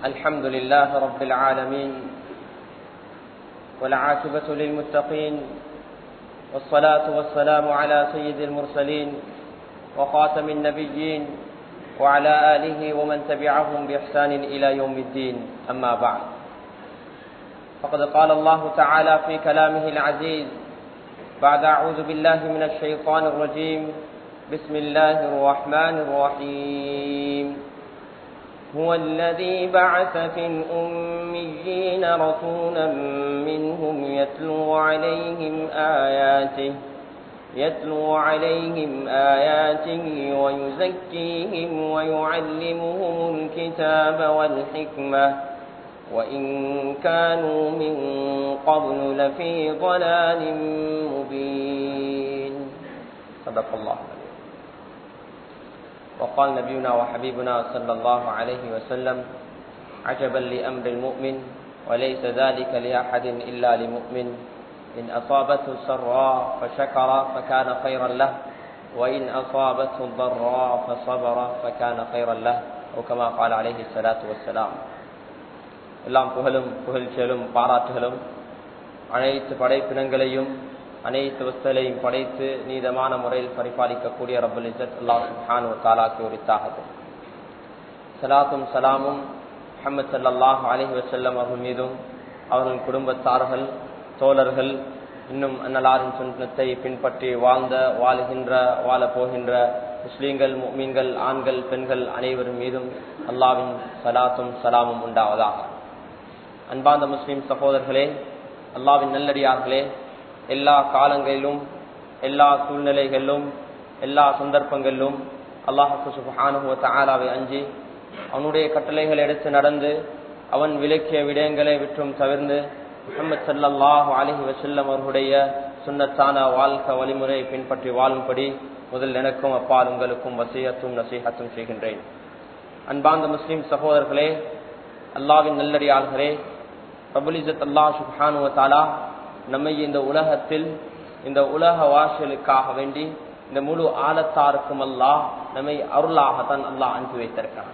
الحمد لله رب العالمين والعاقبة للمتقين والصلاة والسلام على سيد المرسلين وخاتم النبيين وعلى آله ومن تبعهم بإحسان إلى يوم الدين أما بعد فقد قال الله تعالى في كلامه العزيز بعد أعوذ بالله من الشيطان الرجيم بسم الله الرحمن الرحيم هو الذي بعث في الأميين رسولا منهم يتلو عليهم آياته يتلو عليهم آياته ويزكيهم ويعلمهم الكتاب والحكمة وإن كانوا من قبل لفي ضلال مبين صدق الله وقال نبينا وحبيبنا صلى الله عليه وسلم عجبا لأمر المؤمن وليس ذلك لأحد إلا لمؤمن إن أصابته سراء فشكر فكان خيرا له وإن أصابته ضراء فصبر فكان خيرا له أو كما قال عليه الصلاة والسلام எல்லாம் புகழும் புகழ்ச்சியலும் பாராட்டுகளும் அனைத்து படைப்பினங்களையும் அனைத்து வஸ்தலையும் படைத்து நீதமான முறையில் பரிபாலிக்கக்கூடிய ரபுல் இசத் அல்லா சுஹானு தாலாக்கி உரித்தாகது சலாத்தும் சலாமும் முகமது சல்லாஹ் அலஹி வசல்லம் அவர்கள் மீதும் அவர்களின் குடும்பத்தார்கள் தோழர்கள் இன்னும் அன்னலாரின் சுண்ணத்தை பின்பற்றி வாழ்ந்த வாழுகின்ற வாழ போகின்ற முஸ்லீம்கள் மீன்கள் ஆண்கள் பெண்கள் அனைவரும் மீதும் அல்லாவின் சலாத்தும் சலாமும் உண்டாவதாக அன்பார்ந்த முஸ்லீம் சகோதரர்களே அல்லாவின் நல்லடியார்களே எல்லா காலங்களிலும் எல்லா சூழ்நிலைகளிலும் எல்லா சந்தர்ப்பங்களிலும் அல்லாஹு சுபானுவ தாராவை அஞ்சி அவனுடைய கட்டளைகள் எடுத்து நடந்து அவன் விலக்கிய விடயங்களை விற்றும் தவிர்ந்து முகமது சல்லாஹு அலஹி வசல்லம் அவர்களுடைய சுண்ணத்தான வாழ்க்கை வழிமுறை பின்பற்றி வாழும்படி முதல் எனக்கும் அப்பால் உங்களுக்கும் வசியத்தும் நசீகத்தும் செய்கின்றேன் அன்பார்ந்த முஸ்லீம் சகோதரர்களே அல்லாவின் நல்லடியார்களே பிரபுலிசத் அல்லா சுஹானுவ தாலா நம்மை இந்த உலகத்தில் இந்த உலக வாசலுக்காக வேண்டி இந்த முழு ஆலத்தாருக்கும் அல்லாஹ் நம்மை அருளாகத்தான் அல்லாஹ் அனுப்பி வைத்திருக்கிறான்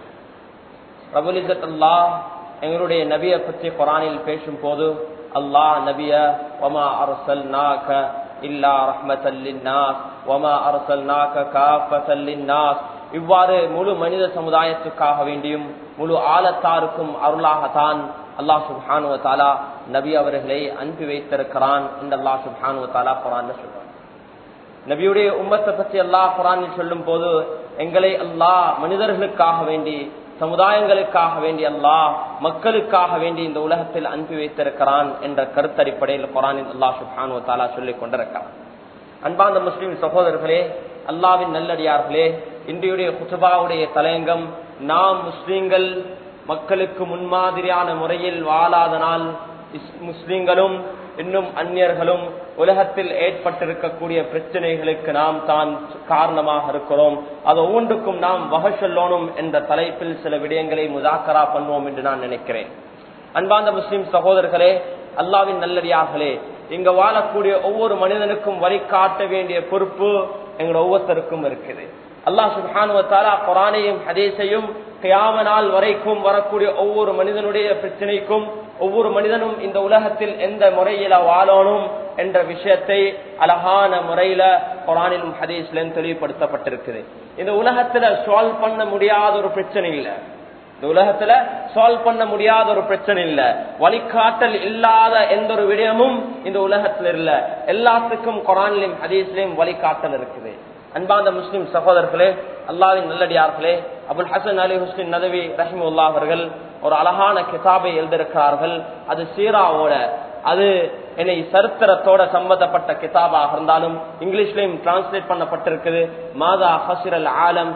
பிரபுலிசத் அல்லாஹ் எங்களுடைய நபியை பற்றி குரானில் பேசும் போது அல்லாஹ் நபிய ஒமா அரசல் நாக இல்லா ரஹ்மத்தல்லின்னாஸ் ஒமா அரசல் நாக காஃபத்தல்லின்னாஸ் இவ்வாறு முழு மனித சமுதாயத்துக்காக வேண்டியும் முழு ஆலத்தாருக்கும் அருளாகத்தான் அல்லாஹ் சுப்ஹானுவ தாலா நபி அவர்களை அனுப்பி வைத்திருக்கிறான் என்று அல்லாஹ் சுப்ஹானுவ தாலா குரான் சொல்றான் நபியுடைய உம்மத்தை பற்றி அல்லாஹ் குரானில் சொல்லும் போது எங்களை அல்லாஹ் மனிதர்களுக்காக வேண்டி சமுதாயங்களுக்காக வேண்டி அல்லாஹ் மக்களுக்காக வேண்டி இந்த உலகத்தில் அனுப்பி வைத்திருக்கிறான் என்ற கருத்தடிப்படையில் குரானில் அல்லாஹ் சுப்ஹானுவ தாலா சொல்லிக் கொண்டிருக்கிறான் அன்பாந்த முஸ்லிம் சகோதரர்களே அல்லாவின் நல்லடியார்களே இன்றையுடைய குத்துபாவுடைய தலையங்கம் நாம் முஸ்லீம்கள் மக்களுக்கு முன்மாதிரியான முறையில் வாழாதனால் முஸ்லிம்களும் இன்னும் அந்நியர்களும் உலகத்தில் ஏற்பட்டிருக்கக்கூடிய பிரச்சனைகளுக்கு நாம் தான் காரணமாக இருக்கிறோம் அது ஒவ்வொன்றுக்கும் நாம் வகை சொல்லணும் என்ற தலைப்பில் சில விடயங்களை முதாக்கரா பண்ணுவோம் என்று நான் நினைக்கிறேன் அன்பாந்த முஸ்லிம் சகோதரர்களே அல்லாவின் நல்லடியார்களே இங்க வாழக்கூடிய ஒவ்வொரு மனிதனுக்கும் வழிகாட்ட வேண்டிய பொறுப்பு எங்களோட ஒவ்வொருத்தருக்கும் இருக்குது அல்லாஹ் சுபானுவத்தாலா குரானையும் ஹதீஸையும் கியாம நாள் வரைக்கும் வரக்கூடிய ஒவ்வொரு மனிதனுடைய பிரச்சனைக்கும் ஒவ்வொரு மனிதனும் இந்த உலகத்தில் எந்த முறையில வாழணும் என்ற விஷயத்தை அழகான முறையில குரானிலும் ஹதீஸ்லும் தெளிவுபடுத்தப்பட்டிருக்குது இந்த உலகத்துல சால்வ் பண்ண முடியாத ஒரு பிரச்சனை இல்லை இந்த உலகத்துல சால்வ் பண்ண முடியாத ஒரு பிரச்சனை இல்ல வழிகாட்டல் இல்லாத எந்த ஒரு விடயமும் இந்த உலகத்துல இல்ல எல்லாத்துக்கும் குரான்லயும் ஹதீஸ்லயும் வழிகாட்டல் இருக்குது அன்பாந்த முஸ்லிம் சகோதரர்களே அல்லாவின் நல்லடியார்களே அபுல் ஹசன் அலி ஹுஸ்லின் நதவி ரஹிமுல்லா அவர்கள் ஒரு அழகான கிதாபை எழுதியிருக்கிறார்கள் அது சீராவோட அது என்னை சரித்திரத்தோட சம்பந்தப்பட்ட கிதாபாக இருந்தாலும் இங்கிலீஷ்லயும் டிரான்ஸ்லேட் பண்ணப்பட்டிருக்குது மாதா ஹசிரல் ஆலம்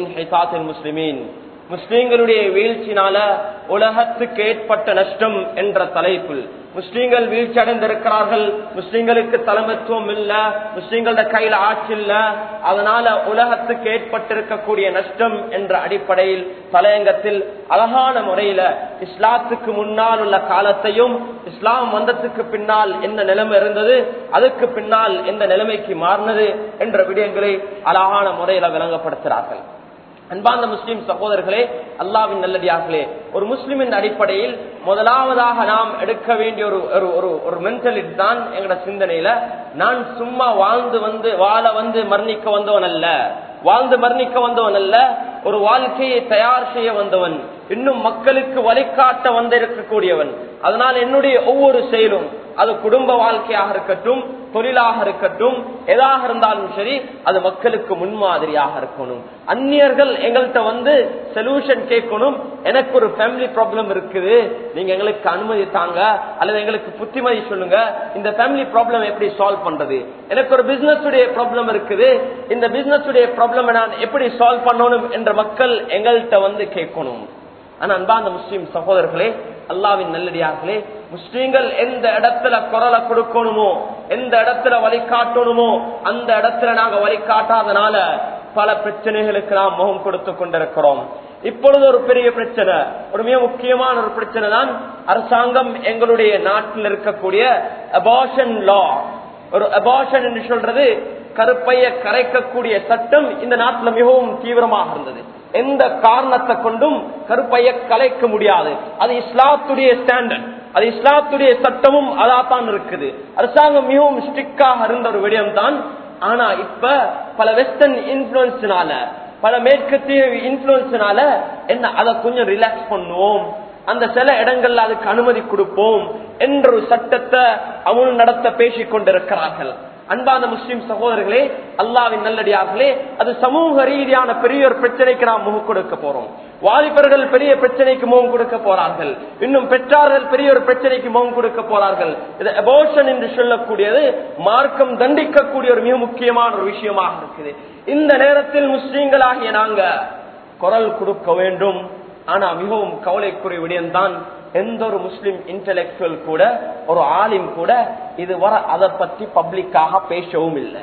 முஸ்லிமீன் முஸ்லீம்களுடைய வீழ்ச்சினால உலகத்துக்கு ஏற்பட்ட நஷ்டம் என்ற தலைப்பில் முஸ்லீம்கள் வீழ்ச்சி அடைந்திருக்கிறார்கள் முஸ்லீம்களுக்கு தலைமைத்துவம் இல்ல முஸ்லீம்களோட கையில ஆட்சி இல்ல அதனால உலகத்துக்கு ஏற்பட்டிருக்கக்கூடிய நஷ்டம் என்ற அடிப்படையில் தலையங்கத்தில் அழகான முறையில இஸ்லாத்துக்கு முன்னால் உள்ள காலத்தையும் இஸ்லாம் வந்ததுக்கு பின்னால் என்ன நிலைமை இருந்தது அதுக்கு பின்னால் எந்த நிலைமைக்கு மாறினது என்ற விடயங்களை அழகான முறையில விளங்கப்படுத்துகிறார்கள் அன்பார்ந்த முஸ்லிம் சகோதரர்களே அல்லாவின் நல்லடியார்களே ஒரு முஸ்லிமின் அடிப்படையில் முதலாவதாக நாம் எடுக்க வேண்டிய ஒரு ஒரு ஒரு ஒரு மென்டலிட்டி தான் எங்களோட சிந்தனையில நான் சும்மா வாழ்ந்து வந்து வாழ வந்து மரணிக்க வந்தவன் அல்ல வாழ்ந்து மரணிக்க வந்தவன் அல்ல ஒரு வாழ்க்கையை தயார் செய்ய வந்தவன் இன்னும் மக்களுக்கு வழிகாட்ட வந்திருக்கக்கூடியவன் அதனால் என்னுடைய ஒவ்வொரு செயலும் அது குடும்ப வாழ்க்கையாக இருக்கட்டும் தொழிலாக இருக்கட்டும் எதாக இருந்தாலும் சரி அது மக்களுக்கு முன்மாதிரியாக இருக்கணும் அந்நியர்கள் எங்கள்கிட்ட வந்து சொல்யூஷன் கேட்கணும் எனக்கு ஒரு ஃபேமிலி ப்ராப்ளம் இருக்குது நீங்க எங்களுக்கு அனுமதி தாங்க அல்லது எங்களுக்கு புத்திமதி சொல்லுங்க இந்த ஃபேமிலி ப்ராப்ளம் எப்படி சால்வ் பண்றது எனக்கு ஒரு பிசினஸ் உடைய ப்ராப்ளம் இருக்குது இந்த பிசினஸ் உடைய ப்ராப்ளம் நான் எப்படி சால்வ் பண்ணணும் என்ற மக்கள் எங்கள்கிட்ட வந்து கேட்கணும் ஆனா அன்பாந்த முஸ்லீம் சகோதரர்களே அல்லாவின் நல்லடியார்களே முஸ்லீம்கள் எந்த இடத்துல குரலை கொடுக்கணுமோ எந்த இடத்துல வழிகாட்டணுமோ அந்த இடத்துல நாங்க வழிகாட்டாதனால பல பிரச்சனைகளுக்கு நாம் முகம் கொடுத்து கொண்டிருக்கிறோம் இப்பொழுது ஒரு பெரிய பிரச்சனை ஒரு மிக முக்கியமான ஒரு பிரச்சனை தான் அரசாங்கம் எங்களுடைய நாட்டில் இருக்கக்கூடிய அபாஷன் லா ஒரு அபாஷன் என்று சொல்றது கருப்பைய கரைக்கக்கூடிய சட்டம் இந்த நாட்டில் மிகவும் தீவிரமாக இருந்தது எந்த காரணத்தை கொண்டும் கருப்பைய கலைக்க முடியாது அது இஸ்லாத்துடைய ஸ்டாண்டர்ட் அது இஸ்லாத்துடைய சட்டமும் அதாத்தான் இருக்குது அரசாங்கம் மிகவும் ஸ்ட்ரிக்டாக இருந்த ஒரு விடயம் தான் ஆனா இப்ப பல வெஸ்டர்ன் இன்ஃபுளுன்ஸ்னால பல மேற்கத்திய இன்ஃபுளுன்ஸ்னால என்ன அதை கொஞ்சம் ரிலாக்ஸ் பண்ணுவோம் அந்த சில இடங்கள்ல அதுக்கு அனுமதி கொடுப்போம் என்ற ஒரு சட்டத்தை அமுல் நடத்த பேசிக் கொண்டிருக்கிறார்கள் அன்பான முஸ்லிம் சகோதரர்களே அல்லாவின் நல்லடியார்களே அது சமூக ரீதியான பெரிய ஒரு பிரச்சனைக்கு நாம் முகம் கொடுக்க போறோம் வாலிபர்கள் பெரிய பிரச்சனைக்கு முகம் கொடுக்க போறார்கள் இன்னும் பெற்றார்கள் பெரிய ஒரு பிரச்சனைக்கு முகம் கொடுக்க போறார்கள் இது அபோஷன் என்று சொல்லக்கூடியது மார்க்கம் தண்டிக்கக்கூடிய ஒரு மிக முக்கியமான ஒரு விஷயமாக இருக்குது இந்த நேரத்தில் முஸ்லீம்களாகிய நாங்க குரல் கொடுக்க வேண்டும் ஆனா மிகவும் கவலைக்குரிய விடயம்தான் எந்த ஒரு முஸ்லிம் இன்டலெக்சுவல் கூட ஒரு ஆலிம் கூட இதுவரை அதை பத்தி பப்ளிக்காக பேசவும் இல்லை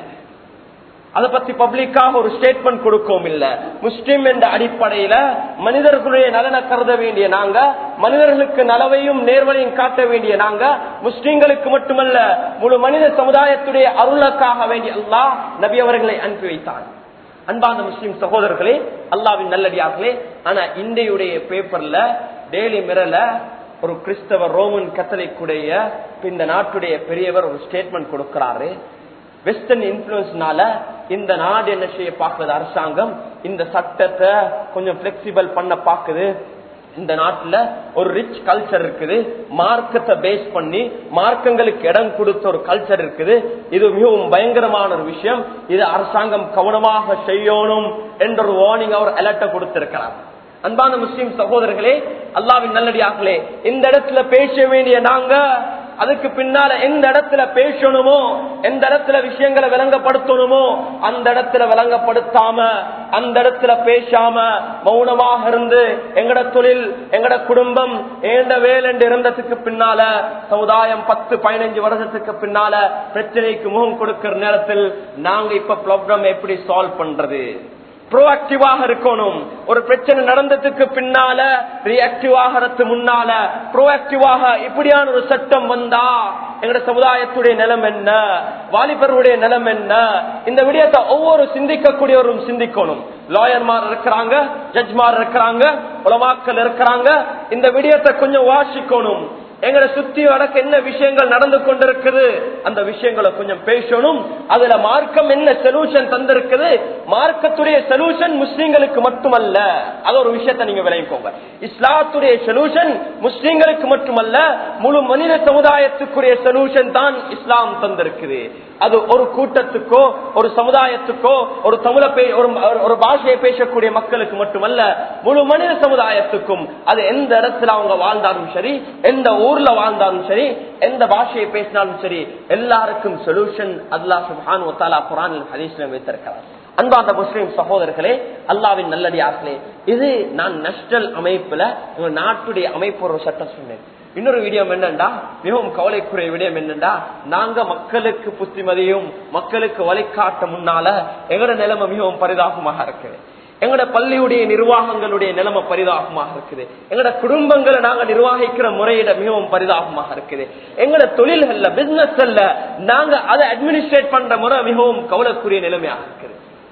அதை பத்தி பப்ளிக்காக ஒரு ஸ்டேட்மெண்ட் கொடுக்கவும் இல்லை முஸ்லிம் என்ற அடிப்படையில மனிதர்களுடைய நலனை கருத வேண்டிய நாங்க மனிதர்களுக்கு நலவையும் நேர்வழியும் காட்ட வேண்டிய நாங்க முஸ்லிம்களுக்கு மட்டுமல்ல முழு மனித சமுதாயத்துடைய அருளுக்காக வேண்டிய அல்லாஹ் நபி அவர்களை அனுப்பி வைத்தான் அன்பான முஸ்லிம் சகோதரர்களே அல்லாவின் நல்லடியார்களே ஆனா இன்றையுடைய பேப்பர்ல டெய்லி மிரல ஒரு கிறிஸ்தவர் ரோமன் கத்தலிக்குடைய இந்த நாட்டுடைய பெரியவர் ஒரு ஸ்டேட்மெண்ட் கொடுக்கிறாரு வெஸ்டர்ன் இன்ஃபுளுன்ஸ்னால இந்த நாடு என்ன செய்ய பார்க்குது அரசாங்கம் இந்த சட்டத்தை கொஞ்சம் பிளெக்சிபிள் பண்ண பாக்குது இந்த நாட்டுல ஒரு ரிச் கல்ச்சர் இருக்குது மார்க்கத்தை பேஸ் பண்ணி மார்க்கங்களுக்கு இடம் கொடுத்த ஒரு கல்ச்சர் இருக்குது இது மிகவும் பயங்கரமான ஒரு விஷயம் இது அரசாங்கம் கவனமாக செய்யணும் என்ற ஒரு வார்னிங் அவர் அலர்ட்ட கொடுத்திருக்கிறார் அன்பான முஸ்லிம் சகோதரர்களே அல்லாவின் நல்லடியார்களே இந்த இடத்துல பேச வேண்டிய நாங்க அதுக்கு பின்னால எந்த இடத்துல பேசணுமோ எந்த இடத்துல விஷயங்களை விளங்கப்படுத்தணுமோ அந்த இடத்துல விளங்கப்படுத்தாம அந்த இடத்துல பேசாம மௌனமாக இருந்து எங்கட தொழில் எங்கட குடும்பம் ஏண்ட வேலென்று இருந்ததுக்கு பின்னால சமுதாயம் பத்து பதினஞ்சு வருஷத்துக்கு பின்னால பிரச்சனைக்கு முகம் கொடுக்கிற நேரத்தில் நாங்க இப்ப ப்ராப்ளம் எப்படி சால்வ் பண்றது ப்ரோஆக்டிவாக இருக்கணும் ஒரு பிரச்சனை நடந்ததுக்கு பின்னால ரியாக்டிவ் ஆகிறது முன்னால ப்ரோஆக்டிவாக இப்படியான ஒரு சட்டம் வந்தா எங்கட சமுதாயத்துடைய நிலம் என்ன வாலிபருடைய நிலம் என்ன இந்த விடயத்தை ஒவ்வொரு சிந்திக்கக்கூடியவரும் சிந்திக்கணும் லாயர்மார் இருக்கிறாங்க ஜட்ஜ்மார் இருக்கிறாங்க உலமாக்கள் இருக்கிறாங்க இந்த விடயத்தை கொஞ்சம் வாசிக்கணும் எங்களை சுத்தி வடக்கு என்ன விஷயங்கள் நடந்து கொண்டிருக்குது அந்த விஷயங்களை கொஞ்சம் பேசணும் அதுல மார்க்கம் என்ன சொல்யூஷன் தந்திருக்குது மார்க்கத்துடைய சொல்யூஷன் முஸ்லீம்களுக்கு மட்டுமல்ல அது ஒரு விஷயத்தை நீங்க விளைவிக்கோங்க இஸ்லாத்துடைய சொல்யூஷன் முஸ்லீம்களுக்கு மட்டுமல்ல முழு மனித சமுதாயத்துக்குரிய சொல்யூஷன் தான் இஸ்லாம் தந்திருக்குது அது ஒரு கூட்டத்துக்கோ ஒரு சமுதாயத்துக்கோ ஒரு தமிழ ஒரு பாஷையை பேசக்கூடிய மக்களுக்கு மட்டுமல்ல முழு மனித சமுதாயத்துக்கும் அது எந்த இடத்துல அவங்க வாழ்ந்தாலும் சரி எந்த ஊர்ல வாழ்ந்தாலும் சரி எந்த பாஷையை பேசினாலும் சரி எல்லாருக்கும் சொல்யூஷன் அல்லா சுபான் ஒத்தாலா குரான் ஹதீஸ்ல வைத்திருக்கிறார் அன்பாந்த முஸ்லிம் சகோதரர்களே அல்லாவின் நல்லடியார்களே இது நான் நேஷனல் அமைப்புல நாட்டுடைய அமைப்பு ஒரு சட்டம் சொன்னேன் இன்னொரு விடயம் என்னண்டா மிகவும் கவலைக்குரிய விடயம் என்னண்டா நாங்க மக்களுக்கு புத்திமதியும் மக்களுக்கு வழிகாட்ட முன்னால எங்களோட நிலைமை மிகவும் பரிதாபமாக இருக்குது எங்கட பள்ளியுடைய நிர்வாகங்களுடைய நிலைமை பரிதாபமாக இருக்குது எங்கட குடும்பங்களை நாங்க நிர்வகிக்கிற முறையிட மிகவும் பரிதாபமாக இருக்குது எங்கட தொழில்கள்ல பிசினஸ் நாங்க அதை அட்மினிஸ்ட்ரேட் பண்ற முறை மிகவும் கவலைக்குரிய நிலைமையாக இருக்குது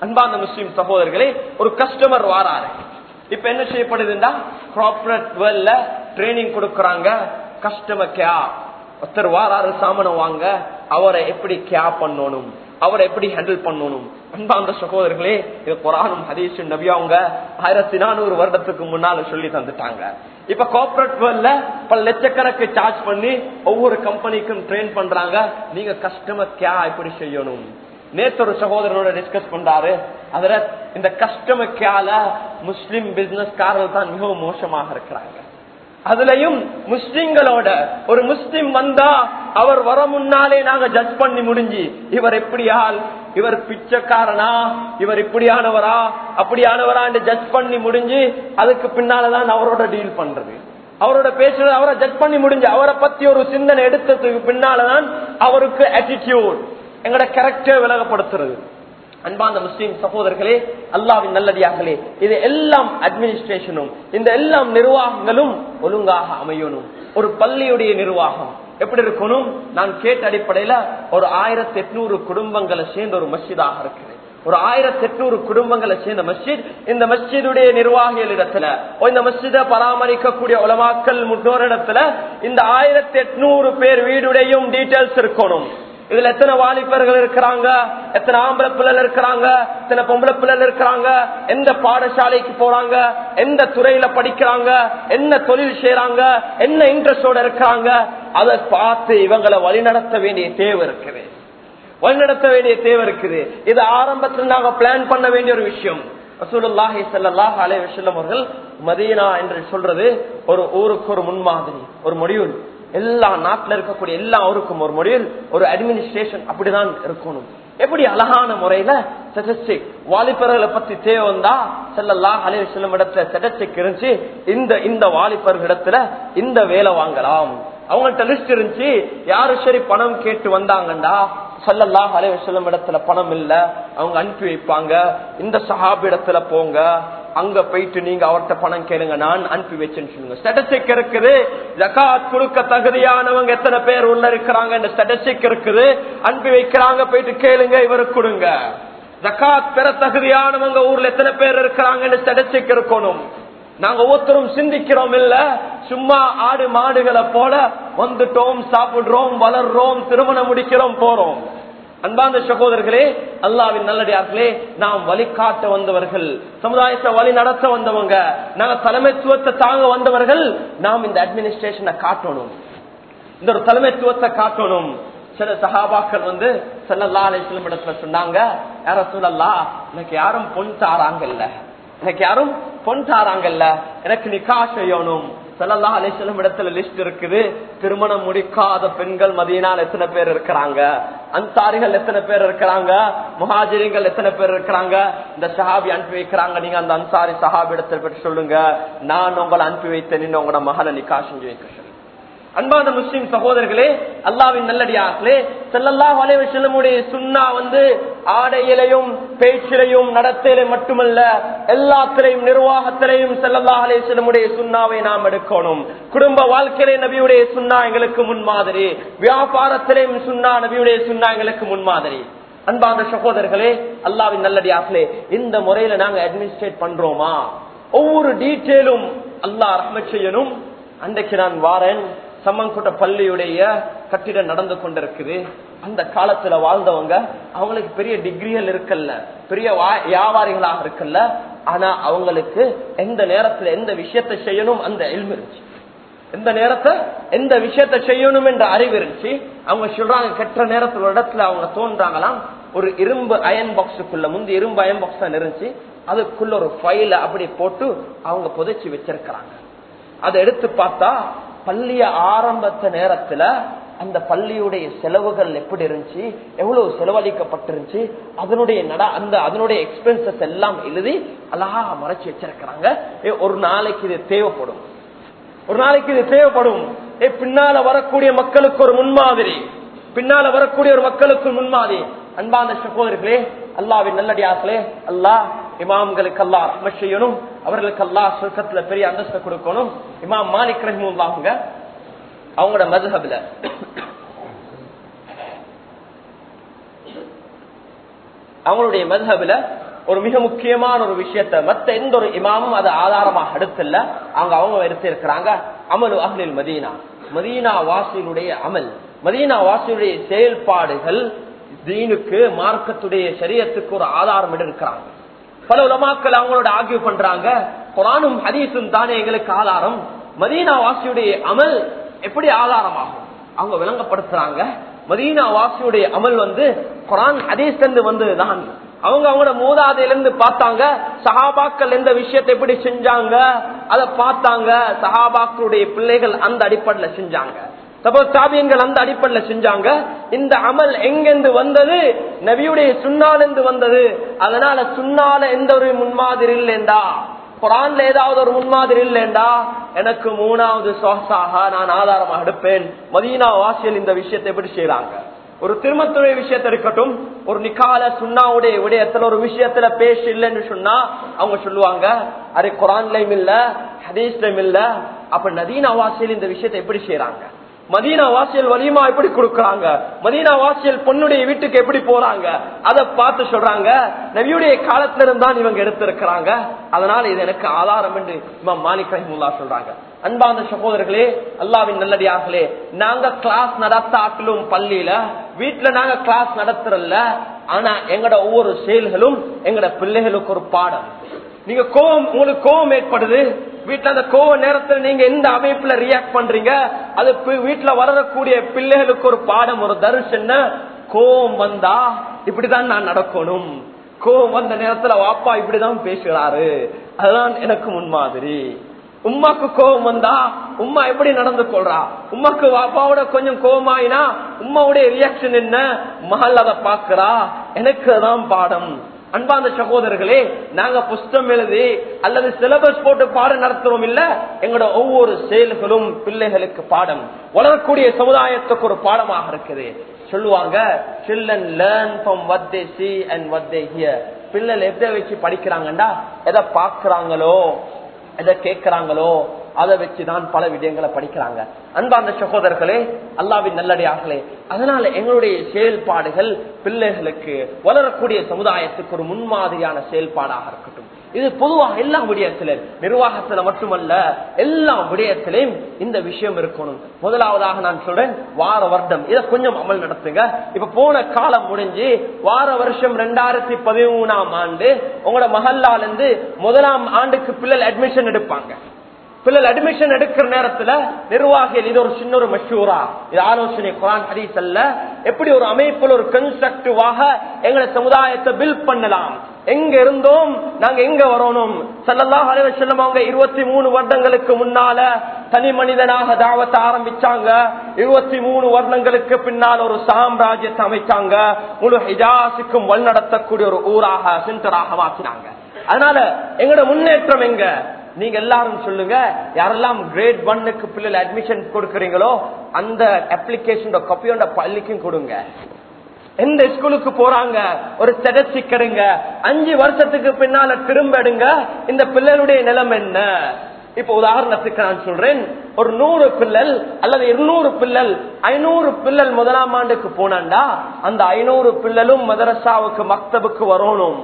அன்பார்ந்த முஸ்லிம் சகோதரர்களே ஒரு கஸ்டமர் வாராரு இப்ப என்ன செய்யப்படுதுன்னா கார்பரேட் வேர்ல்ட்ல ட்ரைனிங் கொடுக்கறாங்க கஸ்டமர் கேர் ஒருத்தர் வாராரு சாமனம் வாங்க அவரை எப்படி கே பண்ணணும் அவரை எப்படி ஹேண்டில் பண்ணணும் அன்பாந்த சகோதரர்களே இது குரானும் ஹதீஷும் நபி அவங்க ஆயிரத்தி நானூறு வருடத்துக்கு முன்னால சொல்லி தந்துட்டாங்க இப்ப கார்பரேட் வேர்ல்ட்ல பல லட்சக்கணக்கு சார்ஜ் பண்ணி ஒவ்வொரு கம்பெனிக்கும் ட்ரெயின் பண்றாங்க நீங்க கஸ்டமர் கே எப்படி செய்யணும் நேத்து ஒரு சகோதரனோட டிஸ்கஸ் பண்றாரு அதுல இந்த கஸ்டமர் கேல முஸ்லிம் பிசினஸ் காரர்கள் தான் மிகவும் மோசமாக இருக்கிறாங்க அதுலயும் முஸ்லிம்களோட ஒரு முஸ்லிம் வந்தா அவர் வர முன்னாலே நாங்க ஜட்ஜ் பண்ணி முடிஞ்சு இவர் எப்படியால் இவர் பிச்சைக்காரனா இவர் இப்படியானவரா அப்படியானவரா ஜட்ஜ் பண்ணி முடிஞ்சு அதுக்கு பின்னாலதான் அவரோட டீல் பண்றது அவரோட பேசுறது அவரை ஜட்ஜ் பண்ணி முடிஞ்சு அவரை பத்தி ஒரு சிந்தனை எடுத்ததுக்கு பின்னாலதான் அவருக்கு attitude எங்கட கேரக்டர் விலகப்படுத்துறது அன்பாந்த முஸ்லீம் சகோதரர்களே அல்லாவின் நல்லடியார்களே இது எல்லாம் அட்மினிஸ்ட்ரேஷனும் இந்த எல்லாம் நிர்வாகங்களும் ஒழுங்காக அமையணும் ஒரு பள்ளியுடைய நிர்வாகம் எப்படி இருக்கணும் நான் கேட்ட அடிப்படையில ஒரு ஆயிரத்தி எட்நூறு குடும்பங்களை சேர்ந்த ஒரு மஸ்ஜிதாக இருக்குது ஒரு ஆயிரத்தி எட்நூறு குடும்பங்களை சேர்ந்த மஸ்ஜித் இந்த மஸ்ஜிதுடைய நிர்வாகிகள் இடத்துல இந்த மஸ்ஜிதை பராமரிக்கக்கூடிய உலமாக்கல் முன்னோரிடத்துல இந்த ஆயிரத்தி எட்நூறு பேர் வீடுடையும் டீட்டெயில்ஸ் இருக்கணும் இதுல எத்தனை வாலிபர்கள் இருக்கிறாங்க எத்தனை ஆம்பளை பிள்ளைகள் இருக்கிறாங்க எத்தனை பொம்பளை பிள்ளைகள் இருக்கிறாங்க எந்த பாடசாலைக்கு போறாங்க எந்த துறையில படிக்கிறாங்க என்ன தொழில் செய்யறாங்க என்ன இன்ட்ரெஸ்டோட இருக்கிறாங்க அதை பார்த்து இவங்களை வழிநடத்த வேண்டிய தேவை இருக்குது வழிநடத்த வேண்டிய தேவை இருக்குது இது ஆரம்பத்தில் நாங்க பிளான் பண்ண வேண்டிய ஒரு விஷயம் ரசூலுல்லாஹி ஸல்லல்லாஹு அலைஹி வஸல்லம் அவர்கள் மதீனா என்று சொல்றது ஒரு ஊருக்கு ஒரு முன்மாதிரி ஒரு முடிவுல் எல்லா நாட்டில் இருக்கக்கூடிய எல்லா ஊருக்கும் ஒரு முடிவில் ஒரு அட்மினிஸ்ட்ரேஷன் அப்படிதான் இருக்கணும் எப்படி அழகான முறையில ஸ்டட்டிஸ்டிக் வாலிபர்களை பத்தி தேவை வந்தா செல்லல்லா அலைய செல்லும் இடத்துல ஸ்டட்டிஸ்டிக் இருந்துச்சு இந்த இந்த வாலிபர்கள் இடத்துல இந்த வேலை வாங்கலாம் அவங்கள்ட்ட லிஸ்ட் இருந்துச்சு யாரு சரி பணம் கேட்டு வந்தாங்கண்டா சல்லல்லா அலைய செல்லும் இடத்துல பணம் இல்ல அவங்க அனுப்பி வைப்பாங்க இந்த சஹாப் இடத்துல போங்க அங்க போயிட்டு நீங்க அவர்கிட்ட பணம் கேளுங்க நான் அனுப்பி வச்சேன்னு சொல்லுங்க ஸ்டட்டிஸ்டிக் இருக்குது ஜகாத் கொடுக்க தகுதியானவங்க எத்தனை பேர் உள்ள இருக்கிறாங்க இந்த ஸ்டட்டிஸ்டிக் இருக்குது அனுப்பி வைக்கிறாங்க போயிட்டு கேளுங்க இவருக்கு கொடுங்க ஜகாத் பெற தகுதியானவங்க ஊர்ல எத்தனை பேர் இருக்கிறாங்க ஸ்டட்டிஸ்டிக் இருக்கணும் நாங்க ஒவ்வொருத்தரும் சிந்திக்கிறோம் இல்ல சும்மா ஆடு மாடுகளை போல வந்துட்டோம் சாப்பிடுறோம் வளர்றோம் திருமணம் முடிக்கிறோம் போறோம் அன்பாந்த சகோதரர்களே அல்லாவின் நல்லடியார்களே நாம் வழிகாட்ட வந்தவர்கள் சமுதாயத்தை வழி நடத்த வந்தவங்க நாங்க தலைமைத்துவத்தை தாங்க வந்தவர்கள் நாம் இந்த அட்மினிஸ்ட்ரேஷனை காட்டணும் இந்த ஒரு தலைமைத்துவத்தை காட்டணும் சில சகாபாக்கள் வந்து செல்லல்லா அலிஸ்லம் இடத்துல சொன்னாங்க யார சொல்லல்லா எனக்கு யாரும் பொன் தாராங்கல்ல எனக்கு யாரும் பொன் தாராங்கல்ல எனக்கு நிக்கா செய்யணும் செல்லல்லா அலிஸ்லம் இடத்துல லிஸ்ட் இருக்குது திருமணம் முடிக்காத பெண்கள் மதியினால் எத்தனை பேர் இருக்கிறாங்க அன்சாரிகள் எத்தனை பேர் இருக்கிறாங்க முஹாஜிரிகள் எத்தனை பேர் இருக்கிறாங்க இந்த சஹாபி அனுப்பி வைக்கிறாங்க நீங்க அந்த அன்சாரி சஹாபி இடத்துல பற்றி சொல்லுங்க நான் உங்களை அனுப்பி வைத்தேன் உங்களோட மகளை நிக்கா செஞ்சு வைக்க சொல்லு அன்பான முஸ்லிம் சகோதரர்களே அல்லாவின் நல்லடியார்களே செல்லல்லா வளைவு செல்லமுடைய சுண்ணா வந்து ஆடையிலையும் பேச்சிலையும் நடத்தையிலும் மட்டுமல்ல எல்லாத்திலையும் நிர்வாகத்திலையும் செல்லல்லா அலே செல்லமுடைய சுண்ணாவை நாம் எடுக்கணும் குடும்ப வாழ்க்கையிலே நபியுடைய சுண்ணா எங்களுக்கு முன்மாதிரி வியாபாரத்திலையும் சுண்ணா நபியுடைய சுண்ணா எங்களுக்கு முன்மாதிரி அன்பான சகோதரர்களே அல்லாவின் நல்லடியார்களே இந்த முறையில நாங்க அட்மினிஸ்ட்ரேட் பண்றோமா ஒவ்வொரு டீட்டெயிலும் அல்லாஹ் ரஹ்மத் செய்யணும் அன்றைக்கு நான் வாரேன் சம்மங்கோட்ட பள்ளியுடைய கட்டிடம் நடந்து கொண்டிருக்குது அந்த காலத்துல வாழ்ந்தவங்க அவங்களுக்கு பெரிய டிகிரிகள் இருக்கல்ல பெரிய வியாபாரிகளாக இருக்கல்ல ஆனா அவங்களுக்கு எந்த நேரத்துல எந்த விஷயத்தை செய்யணும் அந்த எல்மு இருந்துச்சு எந்த நேரத்தை எந்த விஷயத்த செய்யணும் என்ற அறிவு இருந்துச்சு அவங்க சொல்றாங்க கெட்ட நேரத்துல ஒரு இடத்துல அவங்க தோன்றாங்களாம் ஒரு இரும்பு அயன் பாக்ஸுக்குள்ள முந்தி இரும்பு அயன் பாக்ஸ் தான் இருந்துச்சு அதுக்குள்ள ஒரு ஃபைல அப்படி போட்டு அவங்க புதைச்சி வச்சிருக்கிறாங்க அதை எடுத்து பார்த்தா பள்ளிய ஆரம்பத்த நேரத்துல அந்த பள்ளியுடைய செலவுகள் எப்படி இருந்துச்சு எவ்வளவு செலவழிக்கப்பட்டிருந்துச்சு அதனுடைய நட அந்த அதனுடைய எக்ஸ்பென்சஸ் எல்லாம் எழுதி அழகா மறைச்சு வச்சிருக்கிறாங்க ஒரு நாளைக்கு இது தேவைப்படும் ஒரு நாளைக்கு இது தேவைப்படும் பின்னால வரக்கூடிய மக்களுக்கு ஒரு முன்மாதிரி பின்னால வரக்கூடிய ஒரு மக்களுக்கு முன்மாதிரி அன்பாந்த சகோதரர்களே அல்லாவின் நல்லடியார்களே அல்லாஹ் இமாம்களுக்கு அல்லா ரஹ்மத் செய்யணும் அவர்களுக்கு அல்லா சுருக்கத்துல பெரிய அந்தஸ்தை கொடுக்கணும் இமாம் மாலிக் ரஹிமுல்லாங்க அவங்களோட மதுஹப்ல அவங்களுடைய மதுஹப்ல ஒரு மிக முக்கியமான ஒரு விஷயத்த மத்த எந்த ஒரு இமாமும் அதை ஆதாரமாக எடுத்துல அவங்க அவங்க எடுத்து இருக்கிறாங்க அமலு அகலில் மதீனா மதீனா வாசியினுடைய அமல் மதீனா வாசியுடைய செயல்பாடுகள் தீனுக்கு மார்க்கத்துடைய சரியத்துக்கு ஒரு ஆதாரம் இருக்கிறாங்க பல உலமாக்கள் அவங்களோட ஆகிய பண்றாங்க குரானும் ஹதீஸும் தானே எங்களுக்கு ஆதாரம் மதீனா வாசியுடைய அமல் எப்படி ஆதாரமாகும் அவங்க விளங்கப்படுத்துறாங்க மதீனா வாசியுடைய அமல் வந்து குரான் ஹதீஸ் இருந்து வந்ததுதான் அவங்க அவங்களோட மூதாதையிலிருந்து பார்த்தாங்க சஹாபாக்கள் எந்த விஷயத்தை எப்படி செஞ்சாங்க அதை பார்த்தாங்க சஹாபாக்களுடைய பிள்ளைகள் அந்த அடிப்படையில செஞ்சாங்க தபோத்தாபியங்கள் அந்த அடிப்படையில செஞ்சாங்க இந்த அமல் எங்கிருந்து வந்தது நபியுடைய சுண்ணாலிருந்து வந்தது அதனால சுண்ணால எந்த ஒரு முன்மாதிரி இல்லைண்டா குரான்ல ஏதாவது ஒரு முன்மாதிரி இல்லைண்டா எனக்கு மூணாவது சுவாசாக நான் ஆதாரமாக எடுப்பேன் மதீனா வாசியல் இந்த விஷயத்தை எப்படி செய்யறாங்க ஒரு திருமத்துடைய விஷயத்த இருக்கட்டும் ஒரு நிக்கால சுண்ணாவுடைய விடயத்துல ஒரு விஷயத்துல பேச இல்லைன்னு சொன்னா அவங்க சொல்லுவாங்க அது குரான்லயும் இல்ல ஹதீஸ்லயும் இல்ல அப்ப நதீனா வாசியல் இந்த விஷயத்தை எப்படி செய்யறாங்க மதீனா வாசியல் வலிமா எப்படி கொடுக்கறாங்க மதீனா வாசியல் பொண்ணுடைய வீட்டுக்கு எப்படி போறாங்க அதை பார்த்து சொல்றாங்க நபியுடைய காலத்துல இருந்தான் இவங்க எடுத்திருக்கிறாங்க அதனால இது எனக்கு ஆதாரம் என்று இமாம் மாலிக் ரஹிமுல்லா சொல்றாங்க அன்பாந்த சகோதரர்களே அல்லாவின் நல்லடியார்களே நாங்க கிளாஸ் நடத்தாட்டிலும் பள்ளியில வீட்டுல நாங்க கிளாஸ் நடத்துறல்ல ஆனா எங்கட ஒவ்வொரு செயல்களும் எங்கட பிள்ளைகளுக்கு ஒரு பாடம் நீங்க கோவம் உங்களுக்கு கோவம் ஏற்படுது வீட்டுல அந்த கோவ நேரத்துல நீங்க எந்த அமைப்புல ரியாக்ட் பண்றீங்க அது பி- வீட்டுல வளரக்கூடிய பிள்ளைகளுக்கு ஒரு பாடம் ஒரு தரிசு என்ன கோவம் வந்தா இப்படிதான் நான் நடக்கணும் கோவம் வந்த நேரத்துல வாப்பா இப்படிதான் பேசுகிறாரு அதுதான் எனக்கு முன்மாதிரி உம்மாக்கு கோபம் வந்தா உம்மா எப்படி நடந்து கொள்றா உம்மாக்கு வாப்பாவோட கொஞ்சம் கோபமாயினா உம்மாவுடைய ரியாக்ஷன் என்ன மகள் அதை பாக்குறா எனக்கு தான் பாடம் அன்பாந்த சகோதரர்களே நாங்க புஸ்தம் எழுதி அல்லது சிலபஸ் போட்டு பாடம் நடத்துறோம் இல்ல எங்களோட ஒவ்வொரு செயல்களும் பிள்ளைகளுக்கு பாடம் வளரக்கூடிய சமுதாயத்துக்கு ஒரு பாடமாக இருக்குது சொல்லுவாங்க children learn from what they see and what they hear பிள்ளைகள் எதை வச்சு படிக்கிறாங்கடா எதை பாக்குறாங்களோ எதை கேட்கிறாங்களோ அதை வச்சுதான் பல விடயங்களை படிக்கிறாங்க அன்பார்ந்த சகோதரர்களே அல்லாவின் நல்லடியார்களே அதனால எங்களுடைய செயல்பாடுகள் பிள்ளைகளுக்கு வளரக்கூடிய சமுதாயத்துக்கு ஒரு முன்மாதிரியான செயல்பாடாக இருக்கட்டும் இது பொதுவாக எல்லா விடயத்திலும் நிர்வாகத்துல மட்டுமல்ல எல்லா விடயத்திலையும் இந்த விஷயம் இருக்கணும் முதலாவதாக நான் சொல்றேன் வார வருடம் இதை கொஞ்சம் அமல் நடத்துங்க இப்ப போன காலம் முடிஞ்சு வார வருஷம் ரெண்டாயிரத்தி பதிமூணாம் ஆண்டு உங்களோட மகல்லால இருந்து முதலாம் ஆண்டுக்கு பிள்ளை அட்மிஷன் எடுப்பாங்க பிள்ளை அட்மிஷன் எடுக்கிற நேரத்துல நிர்வாகிகள் இது ஒரு சின்ன ஒரு மஷூரா இது ஆலோசனை குரான் ஹதீஸ் அல்ல எப்படி ஒரு அமைப்புல ஒரு கன்ஸ்ட்ரக்டிவாக எங்களை சமுதாயத்தை பில்ட் பண்ணலாம் எங்க இருந்தோம் நாங்க எங்க வரணும் சல்லல்லாஹு அலைஹி வஸல்லம் அவங்க இருபத்தி மூணு வருடங்களுக்கு முன்னால தனி மனிதனாக தாவத்தை ஆரம்பிச்சாங்க இருபத்தி மூணு வருடங்களுக்கு பின்னால் ஒரு சாம்ராஜ்யத்தை அமைச்சாங்க முழு ஹிஜாஸுக்கும் வழிநடத்தக்கூடிய ஒரு ஊராக சென்டராக மாற்றினாங்க அதனால எங்களோட முன்னேற்றம் எங்க நீங்க எல்லாரும் சொல்லுங்க யாரெல்லாம் கிரேட் ஒன்னுக்கு பிள்ளைகள் அட்மிஷன் கொடுக்கறீங்களோ அந்த அப்ளிகேஷன் காப்பியோட பள்ளிக்கும் கொடுங்க எந்த ஸ்கூலுக்கு போறாங்க ஒரு ஸ்டெடஸ்டிக் எடுங்க அஞ்சு வருஷத்துக்கு பின்னால திரும்ப எடுங்க இந்த பிள்ளைகளுடைய நிலம் என்ன இப்ப உதாரணத்துக்கு நான் சொல்றேன் ஒரு நூறு பிள்ளல் அல்லது இருநூறு பிள்ளல் ஐநூறு பிள்ளல் முதலாம் ஆண்டுக்கு போனாண்டா அந்த ஐநூறு பிள்ளலும் மதரசாவுக்கு மக்தபுக்கு வரணும்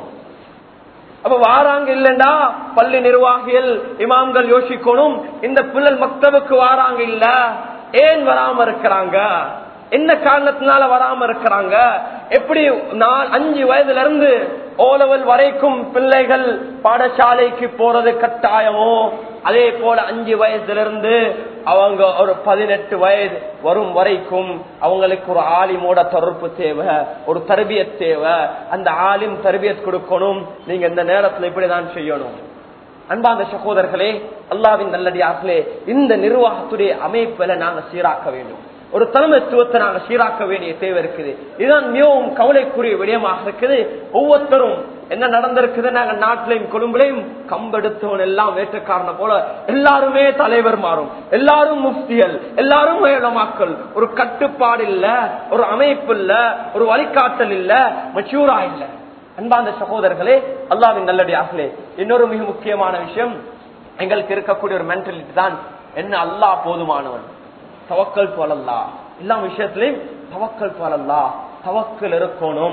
அப்ப வாராங்க இல்லண்டா பள்ளி நிர்வாகிகள் இமாம்கள் யோசிக்கணும் இந்த பிள்ளல் மக்தபுக்கு வாராங்க இல்ல ஏன் வராம இருக்கிறாங்க என்ன காரணத்தினால வராம இருக்கிறாங்க எப்படி நான் அஞ்சு வயதுல இருந்து ஓலவல் வரைக்கும் பிள்ளைகள் பாடசாலைக்கு போறது கட்டாயமோ அதே போல அஞ்சு வயசுல இருந்து அவங்க ஒரு பதினெட்டு வயது வரும் வரைக்கும் அவங்களுக்கு ஒரு ஆலிமோட தொடர்பு தேவை ஒரு தர்பியத் தேவை அந்த ஆலிம் தர்பியத் கொடுக்கணும் நீங்க இந்த நேரத்துல இப்படிதான் செய்யணும் அன்பாந்த சகோதரர்களே அல்லாவின் நல்லடியார்களே இந்த நிர்வாகத்துடைய அமைப்புல நாங்க சீராக்க வேண்டும் ஒரு தலைமைத்துவத்தை நாங்க சீராக்க வேண்டிய தேவை இருக்குது இதுதான் மிகவும் கவலைக்குரிய விடயமாக இருக்குது ஒவ்வொருத்தரும் என்ன நடந்திருக்குது நாங்க நாட்டிலையும் கொழும்புலையும் கம்பெடுத்தவன் எல்லாம் வேட்டக்காரன போல எல்லாருமே தலைவர் மாறும் எல்லாரும் முஃப்திகள் எல்லாரும் வேளமாக்கள் ஒரு கட்டுப்பாடு இல்ல ஒரு அமைப்பு இல்ல ஒரு வழிகாட்டல் இல்ல மெச்சூரா இல்ல அன்பாந்த சகோதரர்களே அல்லாவின் நல்லடியார்களே இன்னொரு மிக முக்கியமான விஷயம் எங்களுக்கு இருக்கக்கூடிய ஒரு மென்டாலிட்டி தான் என்ன அல்லாஹ் போதுமானவன் தவக்கல் போலல்லா எல்லா விஷயத்திலையும் தவக்கல் போலல்லா தவக்கல் இருக்கணும்